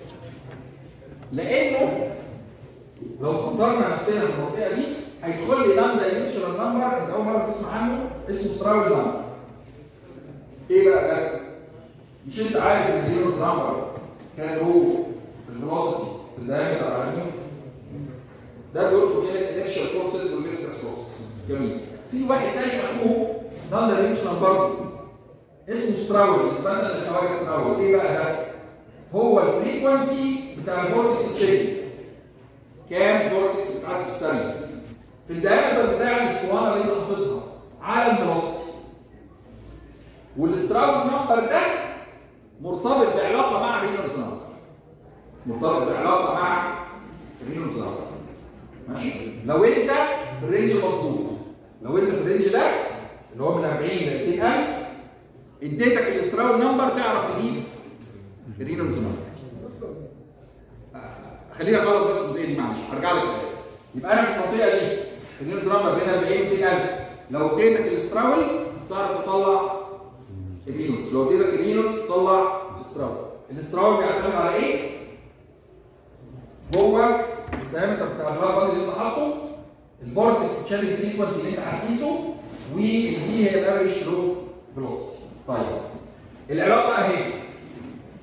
لانه لو سنترنا نفسنا في المنطقه دي هيدخل لي لامدا يونيشنال نمبر انت اول مره تسمع عنه اسمه ستراول نمبر ايه بقى ده؟ مش انت عارف ان اليونت نمبر كان هو في الفيلوسيتي في الدايمتر على مين؟ ده بيقول لكم كده الانيشال فورسز والفيسكس فورسز جميل في واحد تاني اخوه نمبر يونيشنال برضه اسمه ستراول بالنسبه لنا للخواجه ستراول ايه بقى ده؟ هو الفريكونسي بتاع الفورتكس تشينج كام فورتكس بتاعت في الثانيه في الدايمتر بتاع الاسطوانه اللي انت حاططها على الفيلوسيتي والاستراود نمبر ده مرتبط بعلاقه مع الرينولدز نمبر مرتبط بعلاقه مع الرينولدز نمبر ماشي لو انت في الرينج المظبوط لو انت في الرينج ده اللي هو من 40 ل 200000 اديتك الاستراود نمبر تعرف تجيب الرينولدز نمبر خلينا خلاص بس الجزئيه دي معلش هرجع لك تاني. يبقى انا في المنطقه دي الرينولدز نمبر بين 40 و 200000 لو اديتك الاستراول تعرف تطلع الرينولدز لو اديتك الرينولدز تطلع الاستراول الاستراول بيعتمد على ايه؟ هو الدايمتر بتاع البلاك اللي انت حاطه الفورتكس تشالنج فريكونسي اللي انت هتقيسه والبي هي الافريج لو فيلوسيتي طيب العلاقه اهي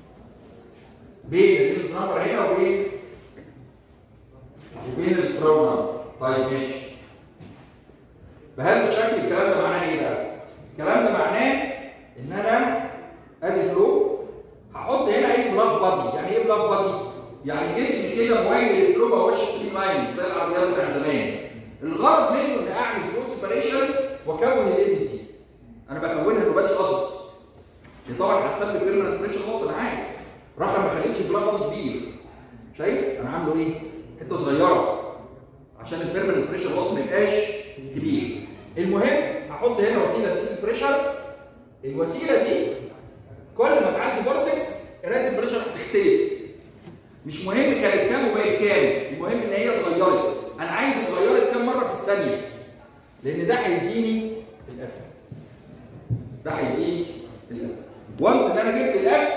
بين الرينولدز نمبر هنا وبين وبين الاستراول طيب ماشي بهذا الشكل الكلام ده معناه ايه بقى؟ الكلام ده معناه ان انا ادي فلو هحط هنا اي بلاف بادي يعني ايه بلاف بادي؟ يعني جسم كده مؤيد للفلو ما هوش ستريم لاين زي العربيات بتاع زمان الغرض منه ان اعمل فلو سيبريشن واكون الايدز دي انا بكونها نوبات قصد دي طبعا هتسبب بيرمننت بريشر لوس انا عارف رقم ما خليتش بلاف بادي كبير شايف انا عامله ايه؟ حته صغيره عشان البيرمننت بريشر لوس ما يبقاش كبير المهم هحط هنا وسيله تقيس البريشر الوسيله دي كل ما تعدي فورتكس قرايه البريشر هتختلف مش مهم كانت كام وبقت كام المهم ان هي اتغيرت انا عايز اتغيرت كام مره في الثانيه لان ده هيديني الاف ده هيديني الاف وانس ان انا جبت الاف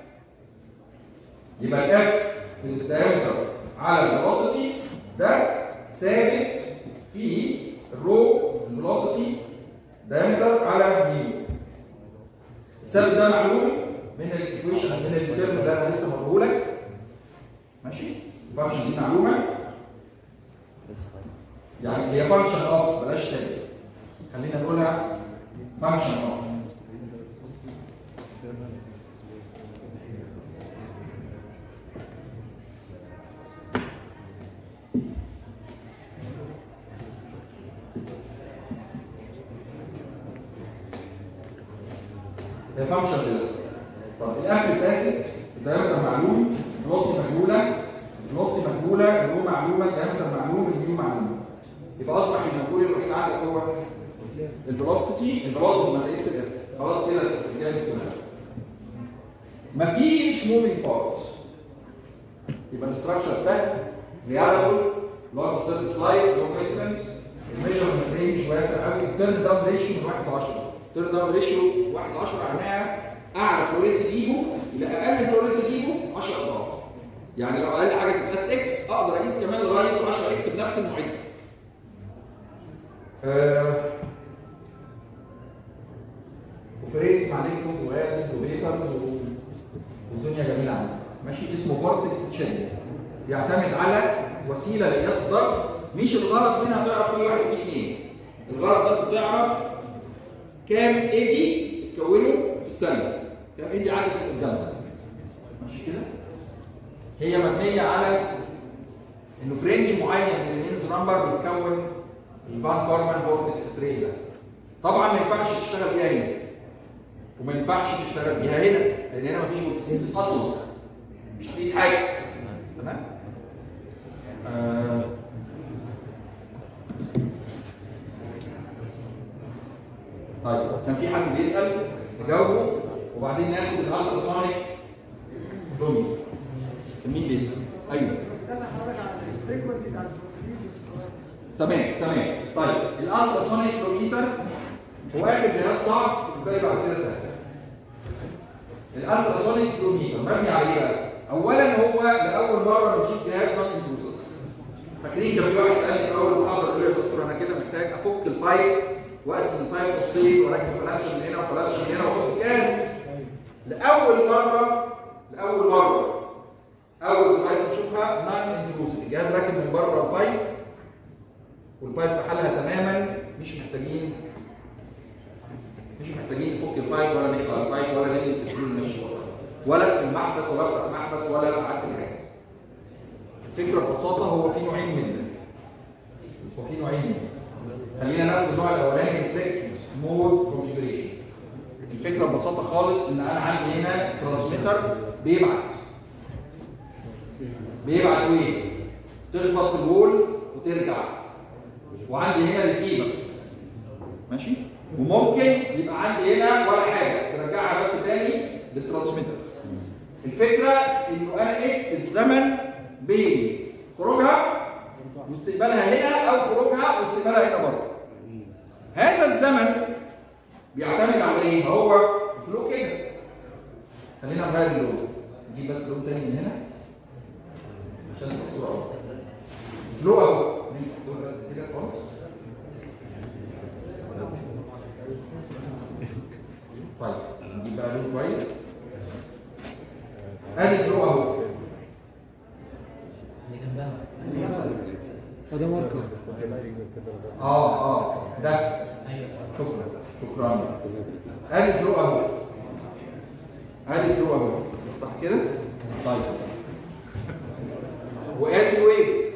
يبقى الاف في الدايمتر على الفيلوسيتي ده ثابت في الرو فيلوسيتي دايمتر على ميو الثابت ده معلوم من الايكويشن من الترم اللي انا لسه موريه لك ماشي الفانكشن دي معلومه يعني هي فانكشن اوف بلاش ثابت خلينا نقولها فانكشن اوف هي فانكشن كده طب الاخر الفاسد الدايمتر معلوم الفلوسي مجهوله الفلوسي مجهوله الرو معلومه الدايمتر معلوم اليو معلوم يبقى اصبح المجهول الوحيد عندك هو الفلوسيتي الفلوسيتي ما تقيس الاف خلاص كده الجهاز كلها مفيش موفينج بارتس يبقى الاستراكشر سهل ريالبل لونج سيرفيس لايف لو مينتنس الميجرمنت رينج واسع قوي التيرن داون ريشيو من 1 ل 10 التيرن داون ريشيو 1 ل 10 معناها اعلى فلوريد ايجو الى اقل فلوريد ايجو 10 اضعاف يعني لو اقل حاجه تتقاس اكس اقدر اقيس كمان لغايه 10 اكس بنفس المعد اوبريتس مع ليكويد وغازز وفيبرز والدنيا جميله عندك ماشي اسمه فورتكس تشين يعتمد على وسيله لقياس ضغط مش الغرض منها تعرف كل واحد فيه اثنين الغرض بس تعرف كام ايدي تكونه في الثانيه كام ايدي عدد من قدامك ماشي كده هي مبنيه على انه في رينج معين من الهينز نمبر بيتكون الفان كارمان فورتكس تري ده طبعا ما ينفعش تشتغل بيها هنا وما ينفعش تشتغل بيها هنا لان هنا مفيش فورتكسيس اصلا مش هتقيس حاجه تمام آه طيب كان في حد بيسال نجاوبه وبعدين ناخد الالتراسونيك فلومي مين بيسال؟ ايوه تمام تمام طيب الالتراسونيك فلوميتر هو اخر جهاز صعب الباقي بعد كده سهل الالتراسونيك فلوميتر مبني على ايه بقى؟ اولا هو لاول مره بنشوف جهاز نون اندوز فاكرين كان في واحد سالني في اول محاضره يقول لي يا دكتور انا كده محتاج افك البايب واقسم البايب نصين واركب فلانش من هنا وفلانش من هنا واحط جاهز لاول مره لاول مره اول ديفايس نشوفها نون انتروسيف الجهاز راكب من بره البايب والبايب في حالها تماما مش محتاجين مش محتاجين نفك البايب ولا نقطع البايب ولا نلبس الفلول ماشي ولا في المحبس ولا افتح المحبس ولا اعدل حاجه الفكره ببساطه هو في نوعين منه هو في نوعين منه خلينا ناخد النوع الاولاني ريفلكت مود كونفيجريشن الفكره ببساطه خالص ان انا عندي هنا ترانسميتر بيبعت بيبعت ويف تخبط في الوول وترجع وعندي هنا ريسيفر ماشي وممكن يبقى عندي هنا ولا حاجه ترجعها بس تاني للترانسميتر الفكره انه انا قست الزمن بين خروجها واستقبالها هنا او خروجها واستقبالها هنا برضه هذا الزمن بيعتمد على ايه هو فلو كده خلينا نغير اللون نجيب بس لون تاني من هنا عشان تبقى الصوره اوضح فلو اهو نمسك دول بس كده خالص طيب نجيب بقى لون كويس ادي فلو اهو اللي جنبها ده ماركر اه اه ده شكرا شكرا ادي فلو اهو ادي فلو اهو صح كده؟ طيب وادي الويف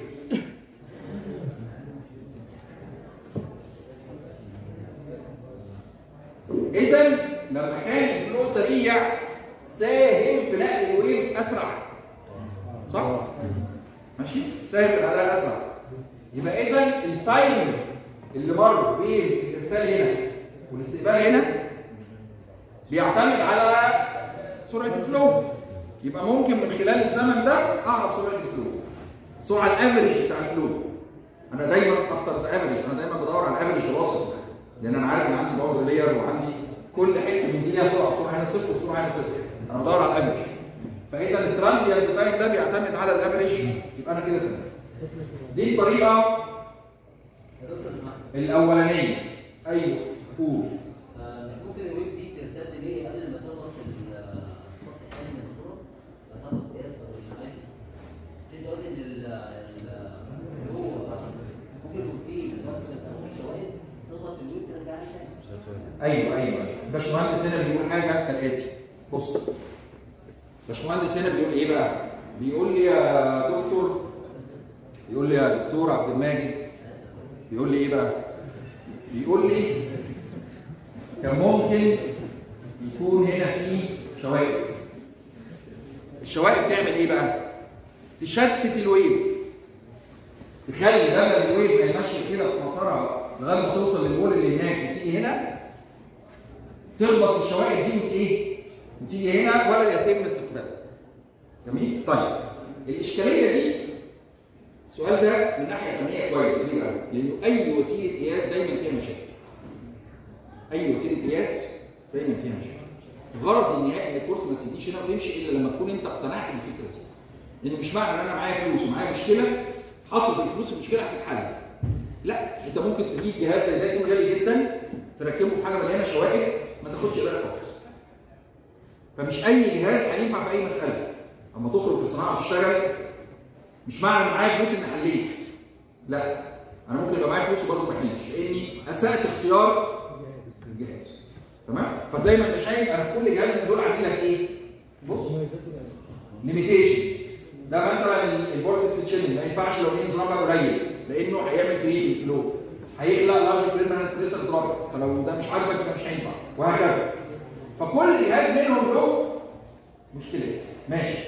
اذا لما كان الفلو سريع ساهم في نقل الويف اسرع صح؟ ماشي؟ ساهم في نقلها اسرع يبقى اذا التايم اللي مر بين الارسال هنا والاستقبال هنا بيعتمد على سرعه الفلو يبقى ممكن من خلال الزمن ده اعرف سرعه الفلو السرعه الافريج بتاع الفلو انا دايما افترض افريج انا دايما بدور على الافريج الوسط لان انا عارف ان عندي باور لير وعندي كل حته من دي ليها سرعه سرعه هنا صفر وسرعه هنا صفر انا بدور على الافريج فاذا الترانزيانت تايم ده بيعتمد على الافريج يبقى انا كده تمام دي الطريقه الاولانيه ايوه قول مش ممكن الويب دي ترتد ليه قبل ما تضغط الخط الثاني من الصوره هتاخد قياس او مش عارف مش انت قلت ان ال ال هو ممكن يكون في وقت تستخدم شوائب تضغط الويب ترجع لي تاني ايوه ايوه باشمهندس هنا بيقول حاجه كالاتي بص باشمهندس هنا بيقول ايه بقى؟ بيقول لي يا دكتور بيقول لي يا دكتور عبد الماجد بيقول لي ايه بقى؟ بيقول لي كان ممكن يكون هنا في شوائب الشوائب تعمل ايه بقى؟ تشتت الويف تخلي بدل الويف ما يمشي كده في مسارها لغايه ما توصل للبول اللي هناك وتيجي هنا تخبط الشوائب دي وايه؟ وتيجي هنا ولا يتم استقبالها. جميل؟ طيب الاشكاليه دي السؤال ده من ناحيه فنيه كويس ليه بقى؟ لانه اي وسيله قياس دايما فيها مشاكل. اي وسيله قياس دايما فيها مشاكل. الغرض النهائي ان الكورس ما تسيبنيش هنا وتمشي الا لما تكون انت اقتنعت بالفكره دي. لان مش معنى ان انا معايا فلوس ومعايا مشكله حصلت الفلوس المشكله هتتحل. لا انت ممكن تجيب جهاز زي ده يكون غالي جدا تركبه في حاجه مليانه شوائب ما تاخدش بالك خالص. فمش اي جهاز هينفع في اي مساله. اما تخرج في الصناعه وتشتغل مش معنى ان معايا فلوس اني حليت. لا انا ممكن يبقى معايا فلوس وبرضه ما احلش لاني اسات اختيار الجهاز. تمام؟ فزي ما انت شايف انا في كل جهاز من دول عامل لك ايه؟ بص ليميتيشن ده مثلا الفولتج تشيلنج ما ينفعش لو ان نظامها قليل لانه هيعمل كريم فلو هيخلق لارج بيرمننت بريشر دروب فلو ده مش عاجبك يبقى مش هينفع وهكذا فكل جهاز منهم له مشكله ماشي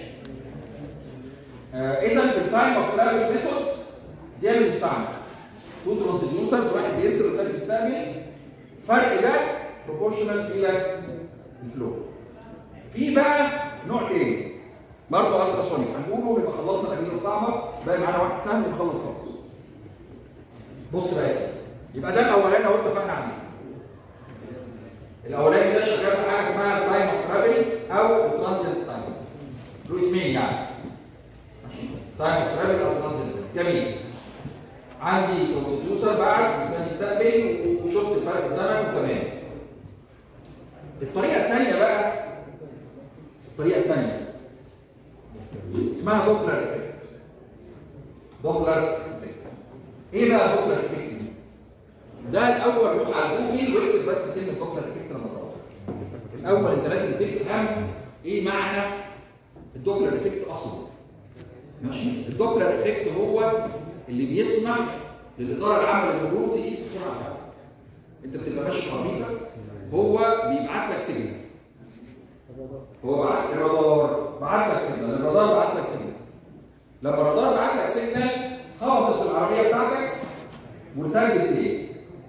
آه اذا في التايم اوف ترافل ميثود دي المستعمل تو ترانسديوسرز واحد بيرسل والثاني بيستقبل الفرق ده بروبورشنال الى الفلو في بقى نوع تاني برضه الترا سونيك هنقوله نبقى خلصنا الاجهزه الصعبه باقي معانا واحد سهل ونخلص خالص بص بقى يا سيدي يبقى ده الاولاني اهو اتفقنا عليه الاولاني ده شغال بحاجه اسمها تايم اوف ترافل او ترانزيت تايم له اسمين يعني ماشي تايم اوف ترافل او ترانزيت جميل عندي ترانسديوسر بعد ده بيستقبل وشفت فرق الزمن وتمام الطريقه الثانيه بقى الطريقه الثانيه اسمها دوبلر افكت دوبلر افكت ايه بقى دوبلر افكت دي ده الاول روح على جوجل واكتب بس كلمه دوبلر افكت لما تدور الاول انت لازم تفهم ايه معنى الدوبلر افكت اصلا ماشي الدوبلر افكت هو اللي بيسمح للاداره العامه للمرور تقيس السرعه بتاعتك انت بتبقى ماشي في عربيتك هو بيبعت لك سيجنال هو بعت الرادار بعت لك سيجنال الرادار بعت لك سيجنال لما الرادار بعت لك سيجنال خبطت في العربيه بتاعتك وارتجت ليه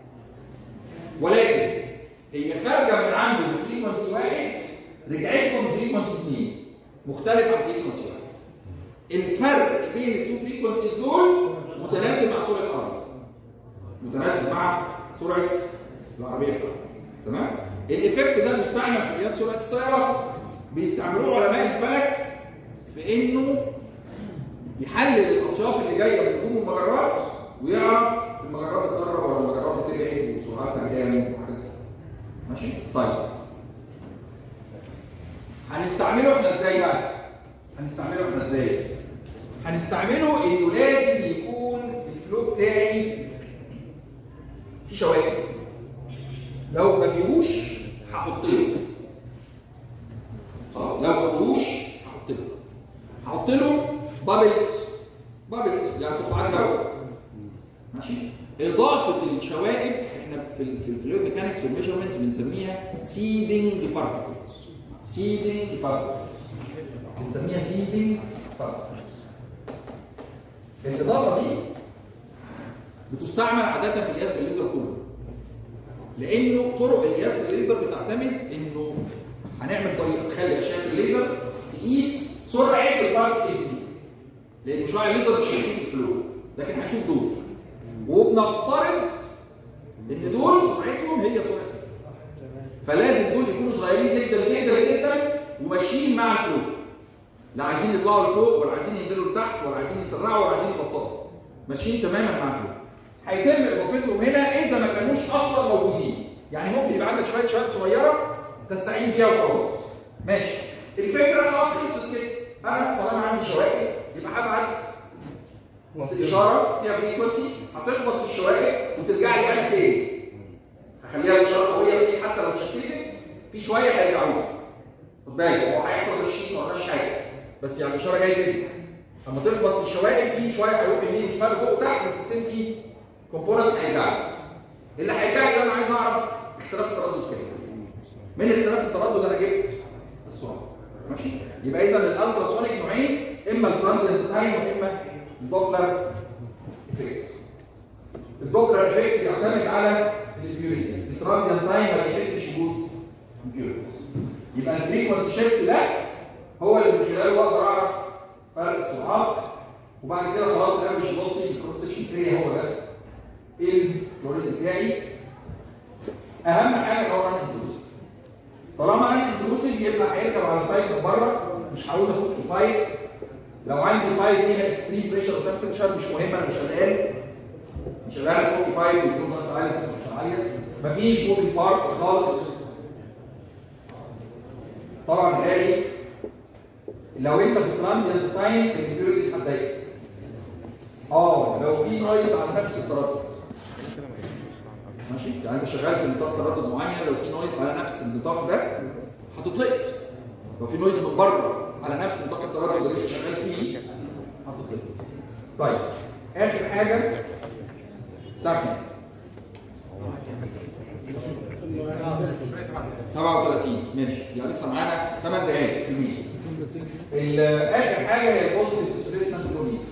ولكن هي خارجه من عنده بفريكونسي واحد رجعت له بفريكونسي اثنين مختلف عن فريكونسي واحد الفرق بين التو فريكونسيز دول متناسب مع سرعه العربيه متناسب مع سرعه العربيه بتاعتك تمام الايفكت ده مستعمل في قياس سرعه السيارات بيستعملوه علماء الفلك في انه يحلل الاطياف اللي جايه من نجوم المجرات ويعرف المجرات بتقرب ولا المجرات بتبعد وسرعتها كام وحاجات زي ماشي طيب هنستعمله احنا ازاي بقى هنستعمله احنا ازاي هنستعمله انه لازم يكون الفلو قطعات هواء ماشي اضافه الشوائب احنا في ال في الفلويد ميكانكس والميجرمنتس بنسميها سيدنج بارتكلز سيدنج بارتكلز بنسميها سيدنج بارتكلز الاضافه دي بتستعمل عاده في القياس بالليزر كله لانه طرق القياس بالليزر بتعتمد انه هنعمل طريقه تخلي اشعه الليزر تقيس سرعه البارتكلز دي لان شعاع الليزر مش هيشوف الفلو لكن هيشوف دول وبنفترض ان دول سرعتهم هي سرعه الفلو فلازم دول يكونوا صغيرين جدا جدا جدا وماشيين مع الفلو لا عايزين يطلعوا لفوق ولا عايزين ينزلوا لتحت ولا عايزين يسرعوا ولا عايزين يبطئوا ماشيين تماما مع الفلو هيتم اضافتهم هنا اذا ما كانوش اصلا موجودين يعني ممكن يبقى عندك شويه شويه صغيره تستعين بيها وخلاص ماشي الفكره خلاص خلصت كده انا طالما عندي شوائب يبقى هبعت اشاره فيها فريكونسي هتخبط في الشوائب وترجع لي انا تاني هخليها اشاره قويه بحيث حتى لو اتشتتت في شويه هيرجعوا لي خد بالك هو هيحصل تشتيت ما قلناش حاجه بس يعني الاشاره جايه كده اما تخبط في الشوائب في شويه هيروح يمين وشمال فوق وتحت بس السن فيه كومبوننت هيرجع لي اللي هيرجع لي انا عايز اعرف اختلاف التردد كام من اختلاف التردد انا جبت السرعه ماشي يبقى اذا الالتراسونيك نوعين اما الترانزيت تايم واما الدوبلر افكت الدوبلر افكت يعتمد على البيوريتيز الترانزيت تايم ما بيحبش وجود البيوريتيز يبقى الفريكونسي شيفت ده هو اللي من خلاله اقدر اعرف فرق السرعات وبعد كده خلاص الافريج بصي الكروس سكشن اريا هو ده الفلوريد بتاعي اهم حاجه هو ران انكلوسيف طالما ران انكلوسيف يبقى هيركب على البايب من بره مش عاوز افك البايب لو عندي البايب فيها اكستريم بريشر وتمبريتشر مش مهم انا مش قلقان مش قلقان افك البايب ويكون ضغط عالي مش عاليه مفيش موفينج بارتس خالص طبعا غالي لو انت في الترانزيت تايم البيوريتيز هتضايقك اه لو في نويز على نفس التردد ماشي يعني انت شغال في نطاق تردد معين لو في نويز على نفس النطاق ده هتطلق لو في نويز من بره على نفس نطاق التردد اللي انت شغال فيه هتطلق طيب اخر حاجه سكند 37 ماشي يعني لسه معانا 8 دقائق حلوين اخر حاجه هي البوزيتيف ديسبيسمنت فلوميتر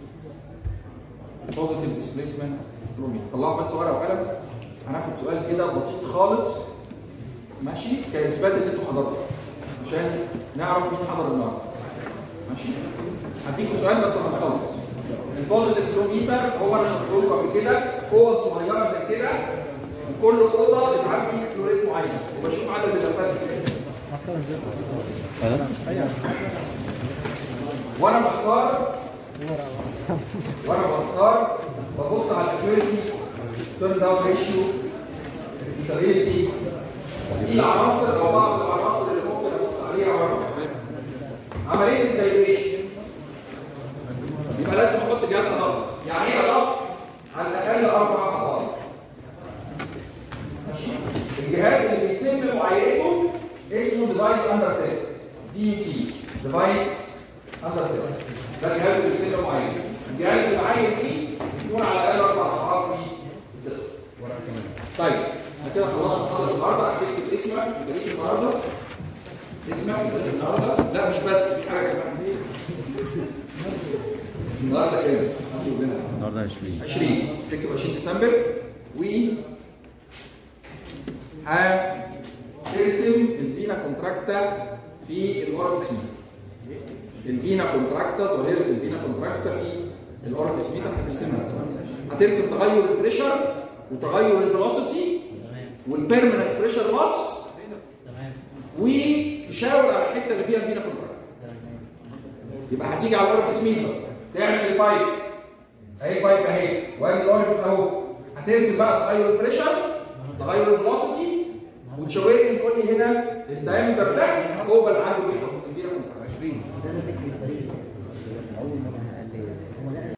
بوزيتيف ديسبيسمنت فلوميتر طلعوا بس ورقه وقلم هناخد سؤال كده بسيط خالص ماشي كاثبات ان انتوا حضرتوا عشان نعرف مين حضر النهارده ماشي هديكوا سؤال بس لما نخلص البوزيتيف فلوميتر هو انا شرحته لكم قبل كده قوه صغيره زي كده كل اوضه بتعبي فلوريد معين وبشوف عدد الانفاس وانا بختار وانا بختار ببص على الاكيورسي تيرن داون ريشيو الريبيتابيلتي دي عناصر او بعض العناصر اللي ممكن ابص عليها وانا عمليه الدايليشن يبقى لازم احط جهاز ضغط يعني ايه ضغط على الاقل اربع خطوات الجهاز اللي بيتم معاينته اسمه ديفايس اندر تيست دي تي ديفايس اندر تيست ده الجهاز اللي بيتم معاينته الجهاز اللي معين دي يكون على الاقل اربع اضعاف في الدقه طيب احنا كده خلصنا محاضره النهارده هتكتب اسمك وتاريخ النهارده اسمك وتاريخ النهارده لا مش بس في حاجه كمان النهارده كام؟ النهارده 20 20 تكتب 20 ديسمبر و هترسم الفينا كونتراكتا في الاورفيس ميتر الفينا كونتراكتا ظاهره الفينا كونتراكتا في الاورفيس ميتر هترسمها هترسم تغير البريشر وتغير الفيلوسيتي والبيرمننت بريشر لوس وتشاور على الحته اللي فيها الفينا كونتراكتا يبقى هتيجي على الاورفيس ميتر تعمل البايب اهي بايب اهي وادي الاورفيس اهو هترسم بقى تغير البريشر تغير الفيلوسيتي وتشاور لي تقول لي هنا الدايمتر ده هو اللي عنده فيه الفينا كونتراكتا 20